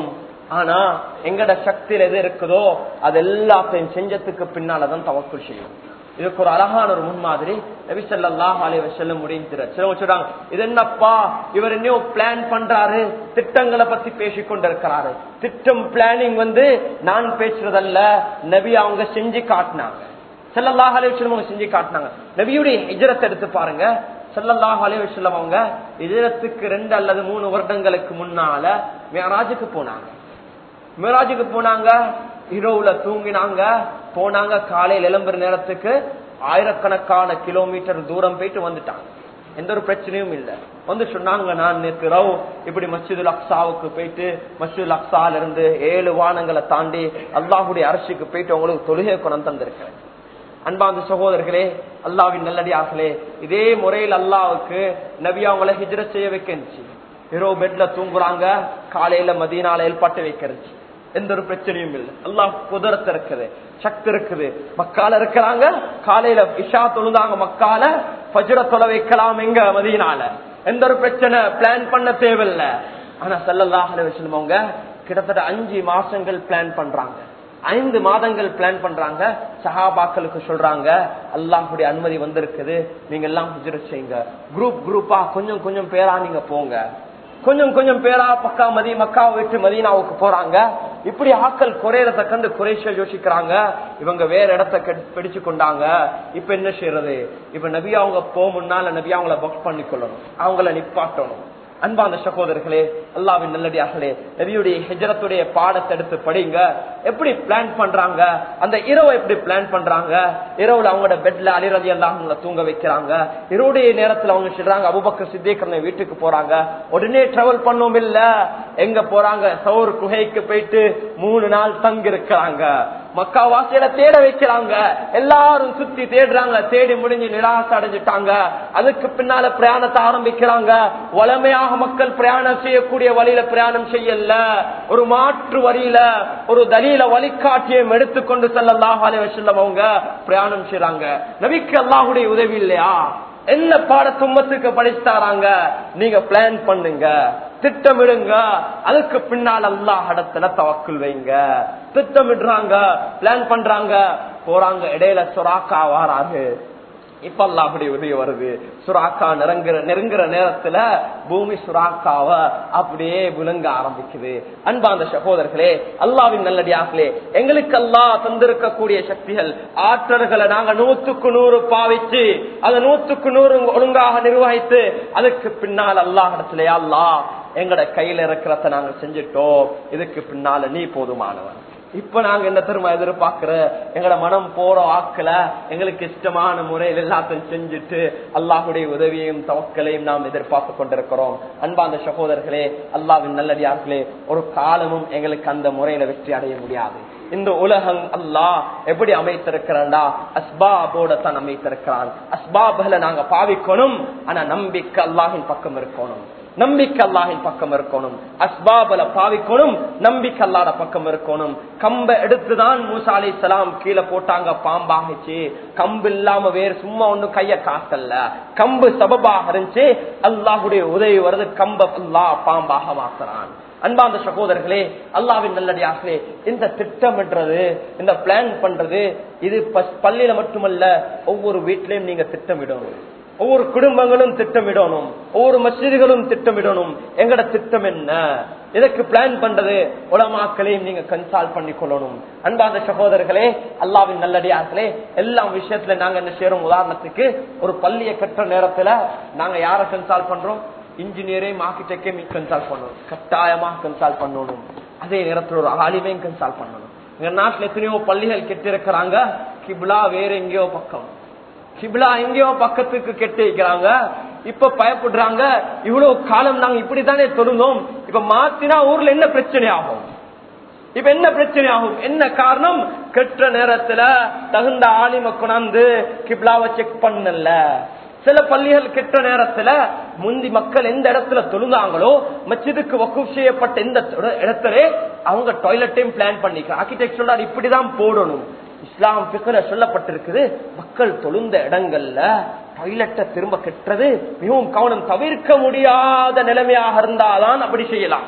ஆனா எங்கட சக்தியில எது இருக்குதோ அது எல்லாத்தையும் செஞ்சதுக்கு பின்னாலதான் தவக்குள் செய்யும் இதுக்கு ஒரு அழகான ஒரு முன்மாதிரி நபி ஸல்லல்லாஹு அலைஹி வஸல்லம் முடிஞ்சிரு சிலவங்க சொல்றாங்க இது என்னப்பா இவர் இன்னும் பிளான் பண்றாரு திட்டங்களை பத்தி பேசிக் கொண்டிருக்கிறாரு திட்டம் பிளானிங் வந்து நான் பேசுறதல்ல நபி அவங்க செஞ்சு காட்டினாங்க ஸல்லல்லாஹு அலைஹி வஸல்லம் அவங்க செஞ்சு காட்டினாங்க நபியுடைய ஹிஜ்ரத் எடுத்து பாருங்க ஸல்லல்லாஹு அலைஹி வஸல்லம் அவங்க ஹிஜ்ரத்துக்கு ரெண்டு அல்லது மூணு வருடங்களுக்கு முன்னால மியராஜுக்கு போனாங்க மிராஜுக்கு போனாங்க இரவுல தூங்கினாங்க போனாங்க காலையில் எழும்புற நேரத்துக்கு ஆயிரக்கணக்கான கிலோமீட்டர் தூரம் போயிட்டு வந்துட்டாங்க எந்த ஒரு பிரச்சனையும் இல்ல வந்து சொன்னாங்க நான் நேற்று ரவ் இப்படி மஸ்ஜிதுல் அக்ஸாவுக்கு போயிட்டு மஸ்ஜிதுல் அக்ஸால இருந்து ஏழு வானங்களை தாண்டி அல்லாஹுடைய அரசுக்கு போயிட்டு உங்களுக்கு தொழுகை குணம் தந்திருக்கிறேன் அன்பாந்த சகோதரர்களே அல்லாவின் நல்லடியார்களே இதே முறையில் அல்லாவுக்கு நபி அவங்கள ஹிஜ்ரத் செய்ய வைக்கணுச்சு இரவு பெட்ல தூங்குறாங்க காலையில மதியனால ஏற்பாட்டு வைக்கிறது எந்த ஒரு பிரச்சனையும் இல்லை அல்லாஹ் குதிரத்து இருக்குது சக்தி இருக்குது மக்கால இருக்கிறாங்க காலையில இஷா தொழுதாங்க மக்கால பஜ்ர தொலை வைக்கலாம் எங்க மதியனால எந்த ஒரு பிரச்சனை பிளான் பண்ண தேவையில்லை ஆனா சல்லல்லாஹ் அலைஹி அவங்க கிட்டத்தட்ட அஞ்சு மாசங்கள் பிளான் பண்றாங்க ஐந்து மாதங்கள் பிளான் பண்றாங்க சஹாபாக்களுக்கு சொல்றாங்க அல்லாஹுடைய அனுமதி வந்திருக்குது நீங்க எல்லாம் ஹிஜ்ரத் செய்யுங்க குரூப் குரூப்பா கொஞ்சம் கொஞ்சம் பேரா நீங்க போங்க கொஞ்சம் கொஞ்சம் பேரா பக்கா மதி மக்காவை விட்டு மதீனாவுக்கு போறாங்க இப்படி ஆக்கள் குறையறத கண்டு குறைஷ யோசிக்கிறாங்க இவங்க வேற இடத்த பிடிச்சு கொண்டாங்க இப்ப என்ன செய்யறது இப்ப நபி அவங்க போ முன்னால நபி அவங்கள புக் பண்ணி கொள்ளணும் அவங்கள நிப்பாட்டணும் அன்பான சகோதரர்களே அல்லாவின் நல்லடியார்களே நபியுடைய ஹெஜரத்துடைய பாடத்தை எடுத்து படிங்க எப்படி பிளான் பண்றாங்க அந்த இரவு எப்படி பிளான் பண்றாங்க இரவுல அவங்களோட பெட்ல அலிரதி எல்லாம் அவங்கள தூங்க வைக்கிறாங்க இரவுடைய நேரத்துல அவங்க சொல்றாங்க அபுபக்கர் சித்திகரனை வீட்டுக்கு போறாங்க உடனே டிராவல் பண்ணும் இல்ல எங்க போறாங்க சவுர் குகைக்கு போயிட்டு மூணு நாள் தங்கி இருக்கிறாங்க மக்கா வாசியில தேட வைக்கிறாங்க எல்லாரும் சுத்தி தேடுறாங்க தேடி முடிஞ்சு நிராசை அடைஞ்சிட்டாங்க அதுக்கு பின்னால பிரயாணத்தை ஆரம்பிக்கிறாங்க வளமையாக மக்கள் பிரயாணம் செய்யக்கூடிய வழியில பிரயாணம் செய்யல ஒரு மாற்று வழியில ஒரு தலியில வழிகாட்டியம் எடுத்துக்கொண்டு செல்லல்லாஹ் அலைவசல்லம் அவங்க பிரயாணம் செய்யறாங்க நபிக்கு அல்லாஹுடைய உதவி இல்லையா என்ன பாட தும்மத்துக்கு படிச்சுட்டாராங்க நீங்க பிளான் பண்ணுங்க திட்டமிடுங்க அதுக்கு பின்னால் அல்லாஹ் இடத்துல தவக்குள் வைங்க திட்டமிடுறாங்க பிளான் பண்றாங்க போறாங்க இடையில சுறாக்கா வாராரு இப்ப அல்லாஹுடைய உதவி வருது சுறாக்கா நெருங்குற நெருங்குற நேரத்துல பூமி சுறாக்காவ அப்படியே விழுங்க ஆரம்பிக்குது அன்பாந்த சகோதரர்களே அல்லாவின் நல்லடியார்களே எங்களுக்கு அல்லா தந்திருக்கக்கூடிய சக்திகள் ஆற்றல்களை நாங்க நூத்துக்கு நூறு பாவிச்சு அதை நூத்துக்கு நூறு ஒழுங்காக நிர்வகித்து அதுக்கு பின்னால் அல்லாஹ் இடத்துல அல்லா எங்கட கையில இருக்கிறத நாங்க செஞ்சுட்டோம் இதுக்கு பின்னால நீ போதுமானவன் இப்ப நாங்க என்ன திரும்ப எதிர்பார்க்கிற எங்கட மனம் போற ஆக்கல எங்களுக்கு இஷ்டமான முறையில் எல்லாத்தையும் செஞ்சுட்டு அல்லாஹுடைய உதவியையும் தவக்கலையும் நாம் எதிர்பார்த்து கொண்டிருக்கிறோம் அன்பாந்த சகோதரர்களே அல்லாவின் நல்லடியார்களே ஒரு காலமும் எங்களுக்கு அந்த முறையில வெற்றி அடைய முடியாது இந்த உலகம் அல்லாஹ் எப்படி அமைத்திருக்கிறான்டா அஸ்பாபோட தான் அமைத்திருக்கிறான் அஸ்பாப்களை நாங்க பாவிக்கணும் ஆனா நம்பிக்கை அல்லாஹின் பக்கம் இருக்கணும் நம்பிக்கை அல்லாஹின் பக்கம் இருக்கணும் அஸ்பாபல பாவிக்கணும் நம்பிக்கை அல்லாத பக்கம் இருக்கணும் கம்ப எடுத்துதான் மூசா அலி சலாம் கீழே போட்டாங்க பாம்பாகிச்சு கம்பு இல்லாம வேறு சும்மா ஒண்ணும் கைய காத்தல்ல கம்பு சபபாக இருந்துச்சு அல்லாஹுடைய உதவி வருது கம்ப அல்லா பாம்பாக மாத்துறான் அன்பாந்த சகோதரர்களே அல்லாவின் நல்லடியார்களே இந்த திட்டமிடுறது இந்த பிளான் பண்றது இது பள்ளியில மட்டுமல்ல ஒவ்வொரு வீட்லயும் நீங்க திட்டமிடணும் ஒவ்வொரு குடும்பங்களும் திட்டமிடணும் ஒவ்வொரு மசிதிகளும் திட்டமிடணும் எங்கட திட்டம் என்ன இதற்கு பிளான் பண்றது உலமாக்களையும் நீங்க கன்சால்ட் பண்ணி கொள்ளணும் அன்பாந்த சகோதரர்களே அல்லாவின் நல்லடியார்களே எல்லா விஷயத்துல நாங்க என்ன செய்யறோம் உதாரணத்துக்கு ஒரு பள்ளியை கட்டுற நேரத்துல நாங்க யார கன்சால்ட் பண்றோம் இன்ஜினியரையும் ஆர்கிடெக்டையும் கன்சால்ட் பண்ணணும் கட்டாயமா கன்சால்ட் பண்ணணும் அதே நேரத்தில் ஒரு ஆலிமையும் கன்சால்ட் பண்ணணும் எங்க நாட்டுல எத்தனையோ பள்ளிகள் கெட்டு இருக்கிறாங்க கிபிலா வேற எங்கேயோ பக்கம் கிபிலா எங்கேயோ பக்கத்துக்கு கெட்டு வைக்கிறாங்க இப்ப பயப்படுறாங்க இவ்வளவு காலம் நாங்க இப்படித்தானே தொழுந்தோம் இப்ப மாத்தினா ஊர்ல என்ன பிரச்சனை ஆகும் இப்ப என்ன பிரச்சனை ஆகும் என்ன காரணம் கெட்ட நேரத்துல தகுந்த ஆலிம கொண்டாந்து கிப்லாவை செக் பண்ணல சில பள்ளிகள் கெட்ட நேரத்துல முந்தி மக்கள் எந்த இடத்துல தொழுந்தாங்களோ மச்சிதுக்கு வக்கூப் செய்யப்பட்ட இந்த இடத்துல அவங்க டாய்லெட்டையும் பிளான் பண்ணிக்கிறாங்க ஆர்கிடெக்ட் சொல்றாரு இப்படிதான் போடணும் இஸ்லாம் பிக்கர சொல்லப்பட்டிருக்குது மக்கள் தொழுந்த இடங்கள்ல டாய்லெட்டை திரும்ப கெட்டுறது மிகவும் கவனம் தவிர்க்க முடியாத நிலைமையாக இருந்தால்தான் அப்படி செய்யலாம்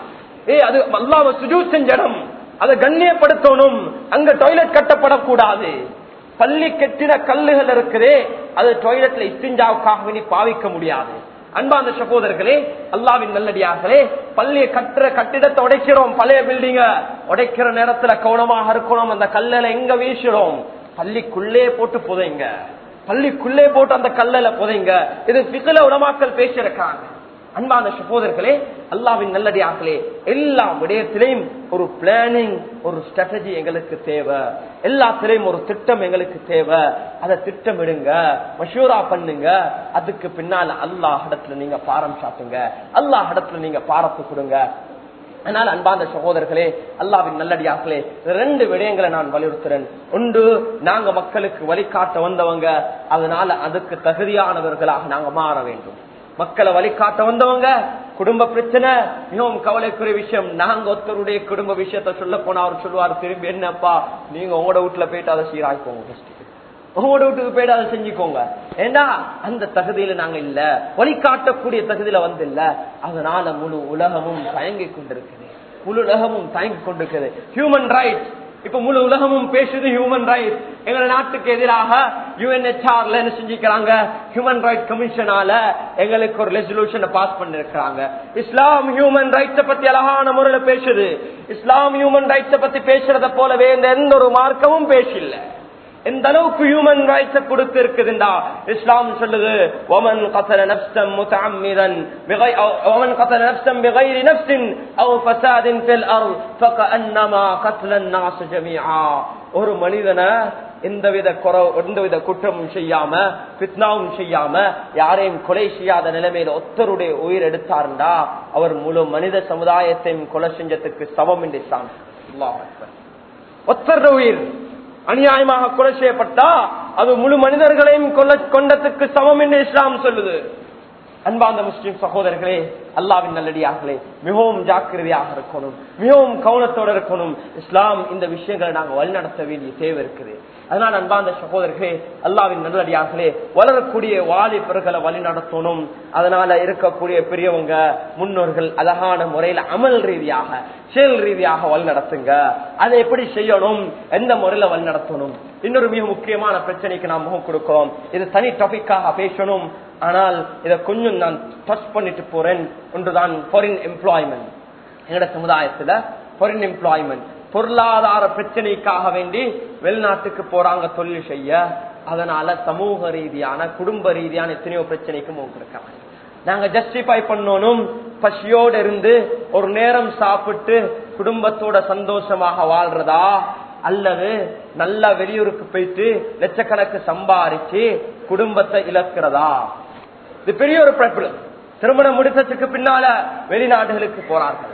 ஏ அது அல்லாஹ் சுஜூ செஞ்ச இடம் அதை கண்ணியப்படுத்தணும் அங்க டாய்லெட் கட்டப்படக்கூடாது பள்ளி கட்டின கல்லுகள் இருக்குதே அது டாய்லெட்ல இஸ்திஞ்சாவுக்காக வேண்டி பாவிக்க முடியாது அன்பான சகோதரர்களே அல்லாவின் நல்லடியார்களே பள்ளியை கட்டுற கட்டிடத்தை உடைக்கிறோம் பழைய பில்டிங்க உடைக்கிற நேரத்துல கவனமாக இருக்கணும் அந்த கல்லில எங்க வீசுறோம் பள்ளிக்குள்ளே போட்டு புதைங்க பள்ளிக்குள்ளே போட்டு அந்த கல்லல புதைங்க இது சிக்கல உடமாக்கல் பேசியிருக்காங்க அன்பான சகோதரர்களே அல்லாவின் நல்லடியார்களே எல்லா விடயத்திலையும் ஒரு பிளானிங் ஒரு ஸ்ட்ராட்டஜி எங்களுக்கு தேவை எல்லாத்திலையும் ஒரு திட்டம் எங்களுக்கு தேவை அதை திட்டமிடுங்க மஷூரா பண்ணுங்க அதுக்கு பின்னால அல்லாஹ் இடத்துல நீங்க பாரம் சாட்டுங்க அல்லாஹ் இடத்துல நீங்க பாரத்து கொடுங்க அதனால் அன்பாந்த சகோதரர்களே அல்லாவின் நல்லடியார்களே ரெண்டு விடயங்களை நான் வலியுறுத்துறேன் ஒன்று நாங்க மக்களுக்கு வழிகாட்ட வந்தவங்க அதனால அதுக்கு தகுதியானவர்களாக நாங்க மாற வேண்டும் மக்களை வழிகாட்ட வந்தவங்க குடும்ப பிரச்சனை மிகவும் கவலைக்குரிய விஷயம் நாங்க ஒருத்தருடைய குடும்ப விஷயத்த சொல்ல போனா அவர் சொல்லுவார் திரும்பி என்னப்பா நீங்க உங்களோட வீட்டுல போயிட்டு அதை சீராய்க்கோங்க first. உங்களோட வீட்டுக்கு போயிட்டு அதை செஞ்சுக்கோங்க ஏண்டா அந்த தகுதியில நாங்க இல்ல வழிகாட்டக்கூடிய தகுதியில வந்து இல்ல அதனால முழு உலகமும் தயங்கி கொண்டிருக்குது முழு உலகமும் தயங்கி கொண்டிருக்குது ஹியூமன் ரைட்ஸ் இப்ப முழு உலகமும் பேசுது ஹியூமன் ரைட்ஸ் எங்க நாட்டுக்கு எதிராக யூஎன்ஹெச்ஆர்ல என்ன செஞ்சுக்கிறாங்க ஹியூமன் ரைட் கமிஷனால எங்களுக்கு ஒரு ரெசல்யூஷனை பாஸ் பண்ணிருக்கிறாங்க இஸ்லாம் ஹியூமன் ரைட்ஸ் பத்தி அழகான முறையில பேசுது இஸ்லாம் ஹியூமன் ரைட்ஸ் பத்தி பேசுறத போலவே இந்த எந்த ஒரு மார்க்கமும் பேசல எந்த அளவுக்கு ஹியூமன் ரைட்ஸ் கொடுத்து இருக்குதுண்டா இஸ்லாம் சொல்லுது ஒமன் கத்தல நப்சம் முத்தஅம்மிதன் بغي أو ومن قتل نفسا بغير نفس او فساد في الارض فكانما قتل الناس جميعا ஒரு மனிதனை எந்தவித குறவு எந்தவித குற்றமும் செய்யாம பித்னாவும் செய்யாம யாரையும் கொலை செய்யாத நிலைமையில ஒத்தருடைய உயிர் எடுத்தாருண்டா அவர் முழு மனித சமுதாயத்தையும் கொலை செஞ்சதுக்கு சமம் என்று இஸ்லாம் அல்லாஹ் அக்பர். ஒத்தருடைய உயிர் அநியாயமாக கொலை செய்யப்பட்டா அது முழு மனிதர்களையும் கொல்ல கொண்டதுக்கு சமம் என்று இஸ்லாம் சொல்லுது அன்பார்ந்த முஸ்லிம் சகோதரர்களே அல்லாவின் நல்லடியார்களே மிகவும் ஜாக்கிரதையாக இருக்கணும் மிகவும் கவனத்தோடு இருக்கணும் இஸ்லாம் இந்த விஷயங்களை நாங்க வழிநடத்த வேண்டிய தேவை இருக்குது அதனால அன்பார்ந்த சகோதரர்களே அல்லாவின் நல்லடியார்களே வளரக்கூடிய வாலிபர்களை வழி நடத்தணும் அதனால இருக்கக்கூடிய பெரியவங்க முன்னோர்கள் அழகான முறையில அமல் ரீதியாக செயல் ரீதியாக வழி நடத்துங்க அதை எப்படி செய்யணும் எந்த முறையில வழி நடத்தணும் இன்னொரு மிக முக்கியமான பிரச்சனைக்கு நாம் முகம் கொடுக்கிறோம் இது தனி டாபிக்காக பேசணும் ஆனால் இதை கொஞ்சம் நான் டச் பண்ணிட்டு போறேன் ஒன்றுதான் ஃபாரின் எம்ப்ளாய்மெண்ட் எங்கட சமுதாயத்துல ஃபாரின் எம்ப்ளாய்மெண்ட் பொருளாதார பிரச்சனைக்காக வேண்டி வெளிநாட்டுக்கு போறாங்க தொழில் செய்ய அதனால சமூக ரீதியான குடும்ப ரீதியான எத்தனையோ பிரச்சனைக்கு முகம் கொடுக்கிறாங்க நாங்க ஜஸ்டிஃபை பண்ணணும் பசியோடு இருந்து ஒரு நேரம் சாப்பிட்டு குடும்பத்தோட சந்தோஷமாக வாழ்றதா அல்லது நல்லா வெளியூருக்கு போயிட்டு லட்சக்கணக்கு சம்பாரிச்சு குடும்பத்தை இழக்கிறதா இது பெரிய ஒரு பிரபலம் திருமணம் முடித்ததுக்கு பின்னால வெளிநாடுகளுக்கு போறார்கள்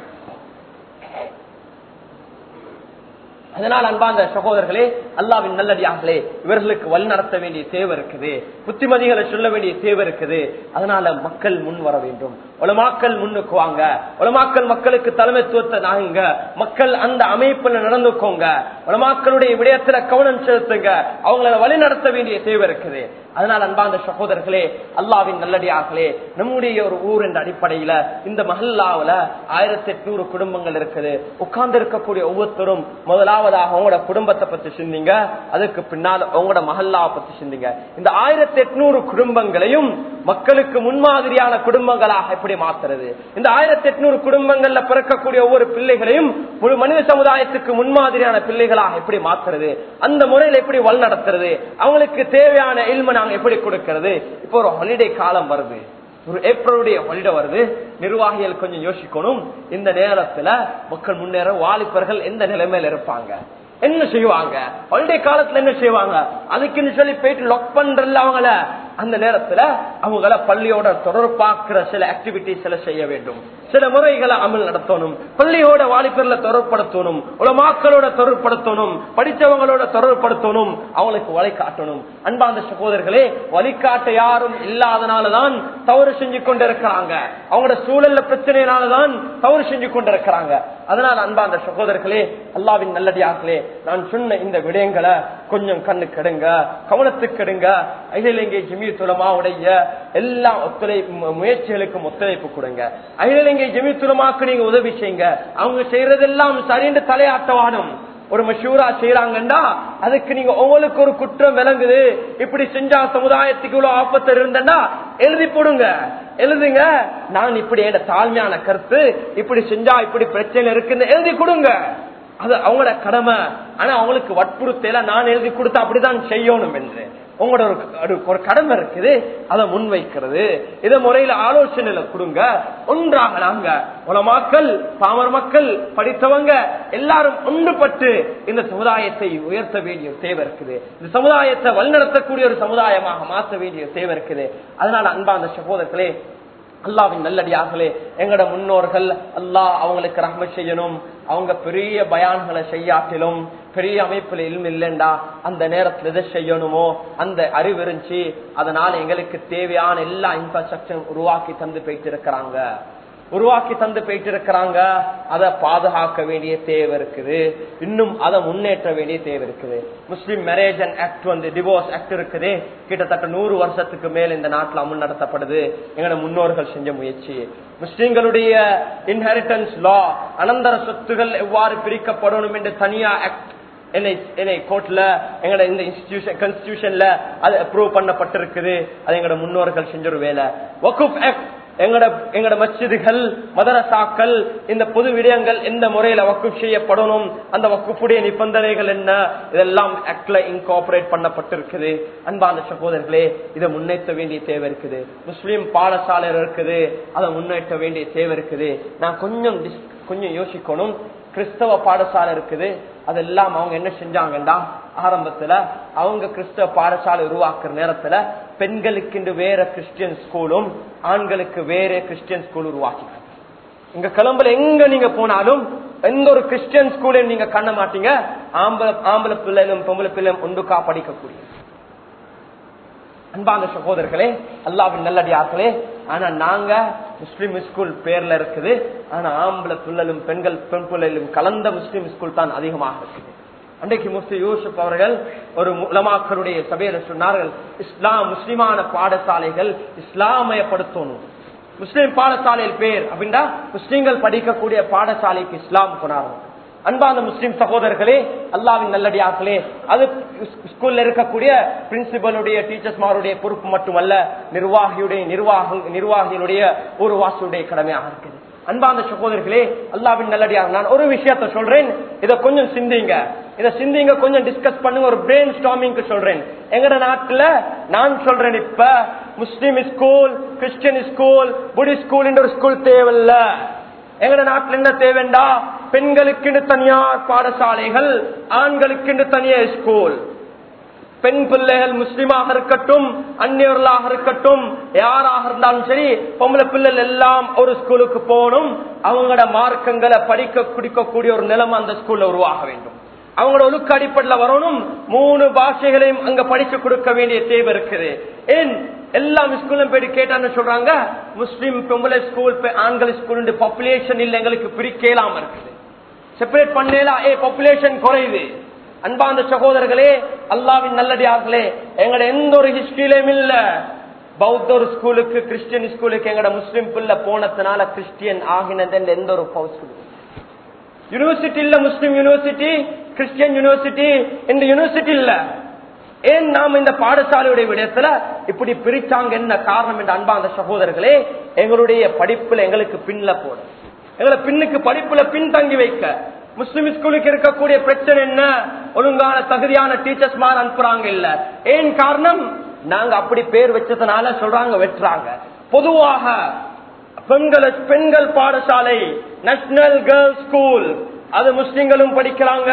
அதனால் அன்பாந்த சகோதரர்களே அல்லாவின் நல்லடியார்களே இவர்களுக்கு வழி நடத்த வேண்டிய தேவை இருக்குது புத்திமதிகளை சொல்ல வேண்டிய தேவை இருக்குது அதனால மக்கள் முன் வர வேண்டும் உலமாக்கள் முன்னுக்கு வாங்க உலமாக்கள் மக்களுக்கு தலைமைத்துவத்தை நாங்க மக்கள் அந்த அமைப்புல நடந்துக்கோங்க உலமாக்களுடைய விடயத்துல கவனம் செலுத்துங்க அவங்கள வழி நடத்த வேண்டிய தேவை இருக்குது அதனால் அன்பாந்த சகோதரர்களே அல்லாவின் நல்லடியார்களே நம்முடைய ஒரு ஊர் என்ற அடிப்படையில இந்த மஹல்லாவுல ஆயிரத்தி எட்நூறு குடும்பங்கள் இருக்குது உட்கார்ந்து இருக்கக்கூடிய ஒவ்வொருத்தரும் முதலாவதாக அவங்களோட குடும்பத்தை பத்தி சிந்திங்க அதுக்கு பின்னால் உங்களோட மஹல்லாவை பத்தி சிந்திங்க இந்த ஆயிரத்தி எட்நூறு குடும்பங்களையும் மக்களுக்கு முன்மாதிரியான குடும்பங்களாக எப்படி மாத்துறது இந்த ஆயிரத்தி எட்நூறு குடும்பங்கள்ல பிறக்கக்கூடிய ஒவ்வொரு பிள்ளைகளையும் ஒரு மனித சமுதாயத்துக்கு முன்மாதிரியான பிள்ளைகளாக எப்படி மாத்துறது அந்த முறையில் எப்படி வழிநடத்துறது அவங்களுக்கு தேவையான இல்ம நாங்க எப்படி கொடுக்கிறது இப்போ ஒரு ஹாலிடே காலம் வருது ஒரு ஏப்ரலுடைய ஹாலிடே வருது நிர்வாகிகள் கொஞ்சம் யோசிக்கணும் இந்த நேரத்துல மக்கள் முன்னேற வாலிபர்கள் எந்த நிலைமையில இருப்பாங்க என்ன செய்வாங்க ஹாலிடே காலத்துல என்ன செய்வாங்க அதுக்குன்னு சொல்லி போயிட்டு லாக் பண்றல அவங்கள அந்த நேரத்துல அவங்கள பள்ளியோட தொடர்பாக்குற சில ஆக்டிவிட்டிஸ் எல்லாம் செய்ய வேண்டும் சில முறைகளை அமல் நடத்தணும் பள்ளியோட வாலிபர்ல தொடர்படுத்தணும் உலமாக்களோட தொடர்படுத்தணும் படிச்சவங்களோட தொடர்படுத்தணும் அவங்களுக்கு வழிகாட்டணும் அன்பாந்த சகோதரர்களே வழிகாட்ட யாரும் இல்லாதனாலதான் தவறு செஞ்சு கொண்டிருக்கிறாங்க அவங்களோட சூழல்ல பிரச்சனையினாலதான் தவறு செஞ்சு கொண்டிருக்கிறாங்க அதனால அன்பாந்த சகோதரர்களே அல்லாவின் நல்லடியார்களே நான் சொன்ன இந்த விடயங்களை கொஞ்சம் கண்ணு கெடுங்க கவனத்துக்கு கெடுங்க அகில இங்கே ஜிமியத்துலமாவுடைய எல்லா ஒத்துழைப்பு முயற்சிகளுக்கும் ஒத்துழைப்பு கொடுங்க அகிலங்கை ஜெமித்துலமாக்கு நீங்க உதவி செய்யுங்க அவங்க செய்யறதெல்லாம் சரின்னு தலையாட்டவானும் ஒரு மஷூரா செய்யறாங்கன்னா அதுக்கு நீங்க உங்களுக்கு ஒரு குற்றம் விளங்குது இப்படி செஞ்சா சமுதாயத்துக்கு இவ்வளவு ஆபத்து இருந்தா எழுதி போடுங்க எழுதுங்க நான் இப்படி என் தாழ்மையான கருத்து இப்படி செஞ்சா இப்படி பிரச்சனை இருக்குன்னு எழுதி கொடுங்க அது அவங்களோட கடமை ஆனா அவங்களுக்கு வற்புறுத்தல நான் எழுதி கொடுத்தா அப்படிதான் செய்யணும் என்று உங்களோட ஒரு ஒரு- ஒரு கடமை இருக்குது அதை முன்வைக்கிறது இத முறையில ஆலோசனையில கொடுங்க ஒன்றாக நாங்க உலமாக்கள் பாமர் மக்கள் படித்தவங்க எல்லாரும் ஒன்றுபட்டு இந்த சமுதாயத்தை உயர்த்த வேண்டிய தேவை இருக்குது இந்த சமுதாயத்தை வழிநடத்தக்கூடிய ஒரு சமுதாயமாக மாற்ற வேண்டிய தேவை இருக்குது அதனால அன்பா அந்த சகோதரர்களே அல்லாவின் நல்லடியார்களே எங்கட முன்னோர்கள் அல்லாஹ் அவங்களுக்கு ரஹ்ம செய்யணும் அவங்க பெரிய பயான்களை செய்யாட்டிலும் பெரிய அமைப்புல இல்ம இல்லைண்டா அந்த நேரத்துல எதை செய்யணுமோ அந்த அறிவு இருந்துச்சு அதனால எங்களுக்கு தேவையான எல்லா இன்ஃப்ராஸ்ட்ரக்சரும் உருவாக்கி தந்து போயிட்டு இருக்கிறாங்க உருவாக்கி தந்து போயிட்டு இருக்கிறாங்க அதை பாதுகாக்க வேண்டிய தேவை இருக்குது இன்னும் அதை முன்னேற்ற வேண்டிய தேவை இருக்குது முஸ்லிம் மேரேஜ் அண்ட் ஆக்ட் வந்து டிவோர்ஸ் ஆக்ட் இருக்குது கிட்டத்தட்ட நூறு வருஷத்துக்கு மேல் இந்த நாட்டில் அமுல் நடத்தப்படுது எங்களோட முன்னோர்கள் செஞ்ச முயற்சி முஸ்லிம்களுடைய இன்ஹெரிட்டன்ஸ் லா அனந்தர சொத்துகள் எவ்வாறு பிரிக்கப்படணும் என்று தனியா ஆக்ட் என்னை என்னை கோர்ட்ல எங்களோட இந்த இன்ஸ்டிடியூஷன் கான்ஸ்டிடியூஷன்ல அது அப்ரூவ் பண்ணப்பட்டிருக்குது அது எங்களோட முன்னோர்கள் செஞ்ச ஒரு வேலை வகுப் ஆக்ட் எங்கட எங்கட மஸ்ஜிதுகள் மதரசாக்கள் இந்த பொது விடயங்கள் எந்த முறையில வக்குப் செய்யப்படணும் அந்த வக்குப்புடைய நிபந்தனைகள் என்ன இதெல்லாம் ஆக்ட்ல இன்கார்பரேட் பண்ணப்பட்டிருக்குது அன்பான சகோதரர்களே இதை முன்னேற்ற வேண்டிய தேவை இருக்குது முஸ்லீம் பாடசாலை இருக்குது அதை முன்னேற்ற வேண்டிய தேவை இருக்குது நான் கொஞ்சம் dis- கொஞ்சம் யோசிக்கணும் கிறிஸ்தவ பாடசாலை இருக்குது அதெல்லாம் அவங்க என்ன செஞ்சாங்கன்னா ஆரம்பத்துல அவங்க கிறிஸ்தவ பாடசாலை உருவாக்குற நேரத்துல பெண்களுக்கு வேற கிறிஸ்டியன் ஸ்கூலும் ஆண்களுக்கு வேற கிறிஸ்டியன் ஸ்கூல் உருவாக்கினாங்க இங்க கிளம்புல எங்க நீங்க போனாலும் எந்த ஒரு கிறிஸ்டியன் ஸ்கூலையும் நீங்க காண மாட்டீங்க ஆம்பளை ஆம்பளை பிள்ளைகளும் பொம்பளை பிள்ளையும் ஒன்றுக்கா படிக்கக்கூடிய அன்பான சகோதரர்களே அல்லாவின் நல்லடியார்களே ஆனா நாங்க முஸ்லிம் ஸ்கூல் பேர்ல இருக்குது ஆனா ஆம்பளை பிள்ளைகளும் பெண்கள் பெண் பிள்ளைகளும் கலந்த முஸ்லிம் ஸ்கூல் தான் அதிகமாக இருக்குது அன்றைக்கு முஃப்தி யூசுப் அவர்கள் ஒரு உலமாக்களுடைய சபையில சொன்னார்கள் இஸ்லாம் முஸ்லிமான பாடசாலைகள் இஸ்லாமயப்படுத்தணும் முஸ்லிம் பாடசாலையில் பேர் அப்படின்னா முஸ்லிம்கள் படிக்கக்கூடிய பாடசாலைக்கு இஸ்லாம் கொண்டாடும் அன்பான முஸ்லிம் சகோதரர்களே அல்லாவின் நல்லடியார்களே அது ஸ்கூல்ல இருக்கக்கூடிய பிரின்சிபலுடைய டீச்சர்ஸ்மாருடைய பொறுப்பு மட்டுமல்ல நிர்வாகியுடைய நிர்வாக நிர்வாகிகளுடைய ஒரு வாசுடைய கடமையாக இருக்குது அன்பான சகோதரர்களே அல்லாவின் நல்லடியாக நான் ஒரு விஷயத்த சொல்றேன் இதை கொஞ்சம் சிந்திங்க இதை சிந்திங்க கொஞ்சம் டிஸ்கஸ் பண்ணுங்க ஒரு பிரெயின் ஸ்டாமிங்க்கு சொல்றேன் எங்கட நாட்டுல நான் சொல்றேன் இப்ப Muslim school Christian school Buddhist school ஒரு ஸ்கூல் தேவையில்ல எங்கட நாட்டுல என்ன தேவைண்டா பெண்களுக்கு தனியார் பாடசாலைகள் ஆண்களுக்கு தனியார் ஸ்கூல் பெண் பிள்ளைகள் முஸ்லிமாக இருக்கட்டும் அந்நியர்களாக இருக்கட்டும் யாராக இருந்தாலும் சரி பொம்பளை பிள்ளைகள் எல்லாம் ஒரு ஸ்கூலுக்கு போகணும் அவங்களோட மார்க்கங்களை படிக்க குடிக்கக்கூடிய ஒரு நிலைமை அந்த ஸ்கூல்ல உருவாக வேண்டும் அவங்களோட ஒழுக்க அடிப்படையில் வரணும் மூணு பாஷைகளையும் அங்க படிச்சு கொடுக்க வேண்டிய தேவை இருக்குது ஏன் எல்லா ஸ்கூலும் போயிட்டு கேட்டான்னு சொல்றாங்க முஸ்லிம் பொம்பளை ஸ்கூல் ஆண்கள் ஸ்கூல் பாப்புலேஷன் இல்ல எங்களுக்கு பிரிக்கலாம இருக்குது செப்பரேட் பண்ணலாம் ஏ பாப்புலேஷன் குறையுது அன்பாந்த சகோதரர்களே அல்லாவின் நல்லடியார்களே எங்கட எந்த ஒரு ஹிஸ்டரியிலும் இல்ல பௌத்த ஒரு ஸ்கூலுக்கு கிறிஸ்டியன் ஸ்கூலுக்கு எங்கட முஸ்லிம் பிள்ளை போனதுனால கிறிஸ்டியன் ஆகினது எந்த ஒரு ஸ்கூல் யூனிவர்சிட்டி இல்ல முஸ்லிம் யூனிவர்சிட்டி கிறிஸ்டியன் யூனிவர்சிட்டி இந்த யூனிவர்சிட்டி இல்ல ஏன் நாம் இந்த பாடசாலையுடைய விடயத்துல இப்படி பிரிச்சாங்க என்ன காரணம் என்ற அன்பாந்த சகோதரர்களே எங்களுடைய படிப்புல எங்களுக்கு பின்ல போட எங்களை பின்னுக்கு படிப்புல பின்தங்கி வைக்க முஸ்லிம் ஸ்கூலுக்கு இருக்கக்கூடிய பிரச்சனை என்ன ஒழுங்கான தகுதியான டீச்சர்ஸ் மாதிரி அனுப்புறாங்க இல்ல ஏன் காரணம் நாங்க அப்படி பேர் வச்சதுனால சொல்றாங்க வெட்டுறாங்க பொதுவாக பெண்கள் பெண்கள் பாடசாலை நேஷனல் கேர்ள்ஸ் ஸ்கூல் அது முஸ்லிம்களும் படிக்கிறாங்க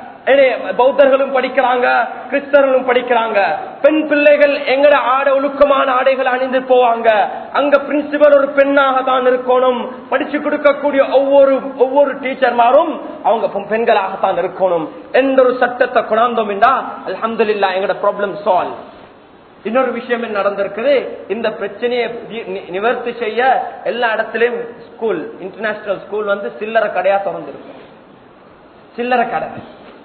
பௌத்தர்களும் படிக்கிறாங்க கிறிஸ்தவர்களும் படிக்கிறாங்க பெண் பிள்ளைகள் எங்கட ஆடை ஒழுக்கமான ஆடைகள் அணிந்து போவாங்க அங்க பிரின்சிபல் ஒரு பெண்ணாக தான் இருக்கணும் படிச்சு கொடுக்கக்கூடிய ஒவ்வொரு ஒவ்வொரு டீச்சர்மாரும் அவங்க பெண்களாகத்தான் இருக்கணும் எந்த ஒரு சட்டத்தை கொண்டாந்தோம் என்றா அலமதுல்லா எங்கட ப்ராப்ளம் சால்வ் இன்னொரு விஷயம் என்ன நடந்திருக்குது இந்த பிரச்சனையை நிவர்த்தி செய்ய எல்லா இடத்திலையும் ஸ்கூல் இன்டர்நேஷனல் ஸ்கூல் வந்து சில்லறை கடையா திறந்திருக்கும் சில்லறை கடை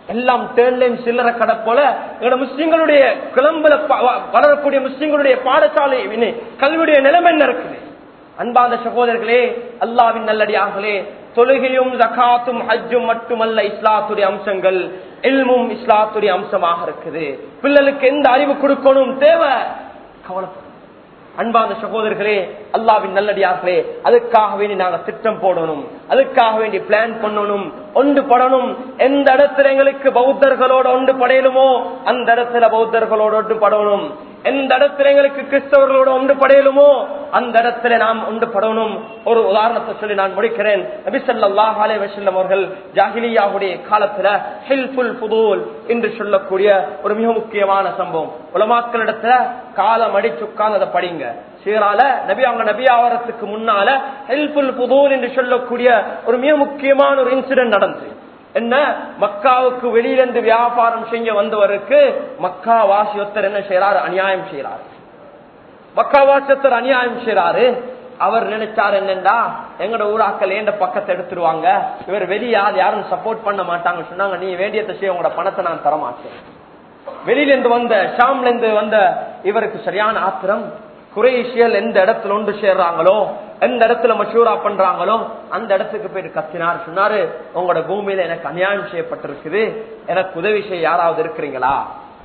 எல்லாம் டேர்ன்லையும் சில்லற கடை போல எங்களோட முஸ்லிம்களுடைய கிளம்புல ப- வ- வளரக்கூடிய முஸ்லிம்களுடைய பாடசாலை வினை, கல்வியுடைய நிலைமை என்ன இருக்குது அன்பாந்த சகோதரர்களே அல்லாவின் நல்லடியார்களே தொழுகையும் ஜகாத்தும் ஹஜ்ஜும் மட்டுமல்ல இஸ்லாத்துடைய அம்சங்கள் இல்மும் இஸ்லாத்துடைய அம்சமாக இருக்குது பிள்ளைகளுக்கு எந்த அறிவு கொடுக்கணும் தேவை கவலைப்படும் அன்பான சகோதரர்களே அல்லாவின் நல்லடியார்களே அதுக்காக வேண்டி நாங்க திட்டம் போடணும் அதுக்காக வேண்டி பிளான் பண்ணணும் ஒன்று படணும் எந்த இடத்துல எங்களுக்கு பௌத்தர்களோட ஒன்று படையலுமோ அந்த இடத்துல பௌத்தர்களோட ஒன்று படணும் எந்த இடத்துல எங்களுக்கு கிறிஸ்தவர்களோட ஒன்று படையலுமோ அந்த இடத்துல நாம் ஒன்று படணும் ஒரு உதாரணத்தை சொல்லி நான் முடிக்கிறேன் நபிசல்லாஹ் அலே வசல்லம் அவர்கள் ஜாகிலியாவுடைய காலத்துல ஹில்புல் புதூல் என்று சொல்லக்கூடிய ஒரு மிக முக்கியமான சம்பவம் உலமாக்களிடத்துல காலம் அடிச்சு உட்கார்ந்து அதை படிங்க சீரால நபி அவங்க நபி ஆவரத்துக்கு முன்னால ஹெல்புல் புதூல் என்று சொல்லக்கூடிய ஒரு மிக முக்கியமான ஒரு இன்சிடென்ட் நடந்தது என்ன மக்காவுக்கு வெளியிலிருந்து வியாபாரம் செய்ய வந்தவருக்கு மக்கா வாசியொத்தர் என்ன செய்யறாரு அநியாயம் செய்யறாரு மக்கா வாசியொத்தர் அநியாயம் செய்யறாரு அவர் நினைச்சார் என்னண்டா எங்கட ஊராக்கள் ஏண்ட பக்கத்தை எடுத்துருவாங்க இவர் வெளியால் யாரும் சப்போர்ட் பண்ண மாட்டாங்க சொன்னாங்க நீ வேண்டியதை செய்ய உங்களோட பணத்தை நான் தரமாட்டேன் வெளியில இருந்து வந்த ஷாம்ல இருந்து வந்த இவருக்கு சரியான ஆத்திரம் குரேஷியல் எந்த இடத்துல ஒன்று சேர்றாங்களோ எந்த இடத்துல மஷூரா பண்றாங்களோ அந்த இடத்துக்கு போயிட்டு கத்தினார் சொன்னாரு உங்களோட பூமியில எனக்கு அநியாயம் செய்யப்பட்டிருக்குது எனக்கு உதவி செய்ய யாராவது இருக்கிறீங்களா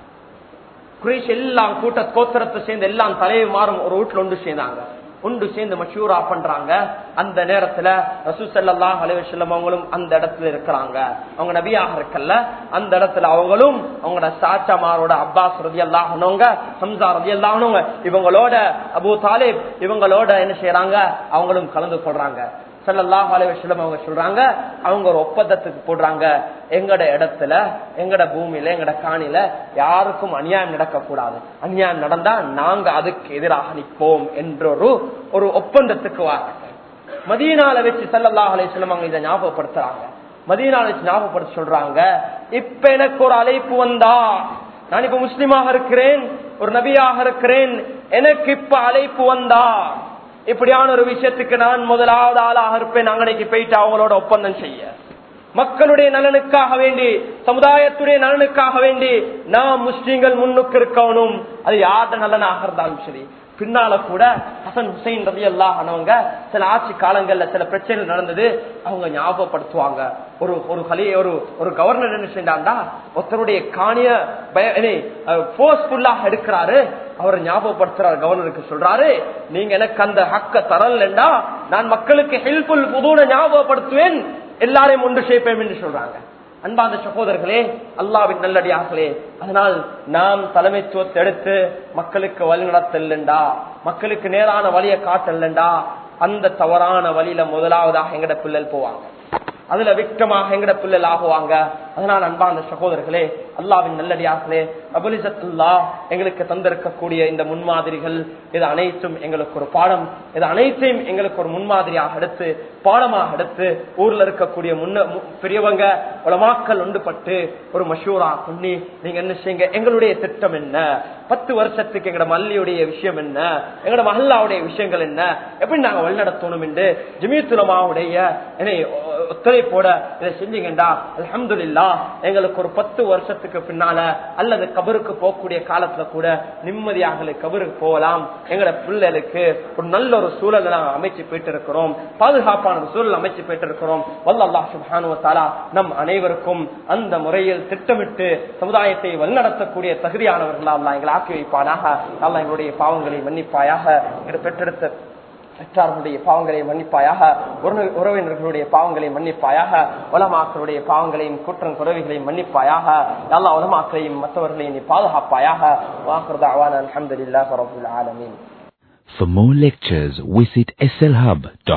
குரேஷ் எல்லாம் கூட்ட கோத்திரத்தை சேர்ந்து எல்லாம் தலையை மாறும் ஒரு வீட்டுல ஒன்று சேர்ந்தாங்க ஒன்று சேர்ந்து மஷூரா பண்றாங்க அந்த நேரத்துல ரசூசல்லாஹ் அலைவசல்லம் அவங்களும் அந்த இடத்துல இருக்கிறாங்க அவங்க நபியாக இருக்கல்ல அந்த இடத்துல அவங்களும் அவங்களோட சாச்சாமாரோட அப்பாஸ் ரதி அல்லாஹனவங்க ஹம்சா ரதி அல்லாஹனவங்க இவங்களோட அபு தாலிப் இவங்களோட என்ன செய்யறாங்க அவங்களும் கலந்து கொள்றாங்க சல்லாஹ் அலைவசல்லம் அவங்க சொல்றாங்க அவங்க ஒரு ஒப்பந்தத்துக்கு போடுறாங்க எங்கட இடத்துல எங்கட பூமியில எங்கட காணில யாருக்கும் அநியாயம் நடக்கக்கூடாது அநியாயம் நடந்தா நாங்க அதுக்கு எதிராக நிற்போம் என்ற ஒரு ஒரு ஒப்பந்தத்துக்கு வாராங்க மதியனால வச்சு சல்லல்லாஹ் அலைவசல்லம் அவங்க இதை ஞாபகப்படுத்துறாங்க மதியனால வச்சு ஞாபகப்படுத்த சொல்றாங்க இப்ப எனக்கு ஒரு அழைப்பு வந்தா நான் இப்ப முஸ்லிமாக இருக்கிறேன் ஒரு நபியாக இருக்கிறேன் எனக்கு இப்ப அழைப்பு வந்தா இப்படியான ஒரு விஷயத்துக்கு நான் முதலாவது ஆளாக இருப்பேன் அங்கனைக்கு போயிட்டு அவங்களோட ஒப்பந்தம் செய்ய மக்களுடைய நலனுக்காக வேண்டி சமுதாயத்துடைய நலனுக்காக வேண்டி நாம் முஸ்லீம்கள் முன்னுக்கு இருக்கணும் அது யார்ட நலனாக இருந்தாலும் சரி பின்னால கூட ஹசன் ஹுசைன் ரவி அல்லாஹனவங்க சில ஆட்சி காலங்கள்ல சில பிரச்சனைகள் நடந்தது அவங்க ஞாபகப்படுத்துவாங்க ஒரு ஒரு கலி ஒரு ஒரு கவர்னர் என்ன செஞ்சாண்டா ஒருத்தருடைய காணிய போர்ஸ்ஃபுல்லாக எடுக்கிறாரு அவர் ஞாபகப்படுத்துறாரு கவர்னருக்கு சொல்றாரு நீங்க எனக்கு அந்த ஹக்க தரலண்டா நான் மக்களுக்கு ஹெல்ப்ஃபுல் புதுன ஞாபகப்படுத்துவேன் எல்லாரையும் ஒன்று சேர்ப்பேன் என்று சொல்றாங்க அன்பாந்த சகோதரர்களே அல்லாவின் நல்லடியார்களே அதனால் நாம் தலைமைத்துவத்தை எடுத்து மக்களுக்கு வழி நடத்தல்லண்டா மக்களுக்கு நேரான வழியை காட்டல்லண்டா அந்த தவறான வழியில முதலாவதாக எங்கட பிள்ளல் போவாங்க அதுல விக்டமாக எங்கட பிள்ளல் ஆகுவாங்க அதனால் அன்பான சகோதரர்களே அல்லாவின் நல்லடியார்களே அபுலிசத்துல்லா எங்களுக்கு தந்திருக்கக்கூடிய இந்த முன்மாதிரிகள் இது அனைத்தும் எங்களுக்கு ஒரு பாடம் இது அனைத்தையும் எங்களுக்கு ஒரு முன்மாதிரியாக எடுத்து பாடமாக எடுத்து ஊர்ல இருக்கக்கூடிய முன்ன மு- பெரியவங்க உலமாக்கள் ஒன்றுபட்டு ஒரு மஷூரா பண்ணி நீங்க என்ன செய்யுங்க எங்களுடைய திட்டம் என்ன பத்து வருஷத்துக்கு எங்கட மல்லியுடைய விஷயம் என்ன எங்கட மஹல்லாவுடைய விஷயங்கள் என்ன எப்படி நாங்க வழிநடத்தணும் என்று ஜமீத்துலமாவுடைய என்னை ஒத்துழைப்போட இதை செஞ்சீங்கடா அல்ஹம்துலில்லா எங்களுக்கு ஒரு பத்து வருஷத்துக்கு பின்னால அல்லது கபருக்கு போகக்கூடிய காலத்துல கூட நிம்மதியாக கபருக்கு போகலாம் எங்கட பிள்ளைகளுக்கு ஒரு நல்ல ஒரு சூழலை நாங்கள் அமைச்சு போயிட்டு இருக்கிறோம் பாதுகாப்பான ஒரு சூழல் அமைச்சு போயிட்டு இருக்கிறோம் வல்லல்லா சுப்ஹானு தாலா நம் அனைவருக்கும் அந்த முறையில் திட்டமிட்டு சமுதாயத்தை வழிநடத்தக்கூடிய தகுதியானவர்களா அல்லாஹ் எங்களை ஆக்கி வைப்பானாக அல்லாஹ் எங்களுடைய பாவங்களை மன்னிப்பாயாக எங்களை பெற்றெடுத்த பெற்றார்களுடைய பாவங்களை மன்னிப்பாயாக உறவு- உறவினர்களுடைய பாவங்களை மன்னிப்பாயாக உலமாக்களுடைய பாவங்களையும் குற்றம் குறவைகளையும் மன்னிப்பாயாக எல்லா உலமாக்களையும் மற்றவர்களையும் நீ பாதுகாப்பாயாக வாக்குறதாவான அலமதுல்லாஹ் ரபுல் ஆலமீன் For more lectures, visit slhub.com.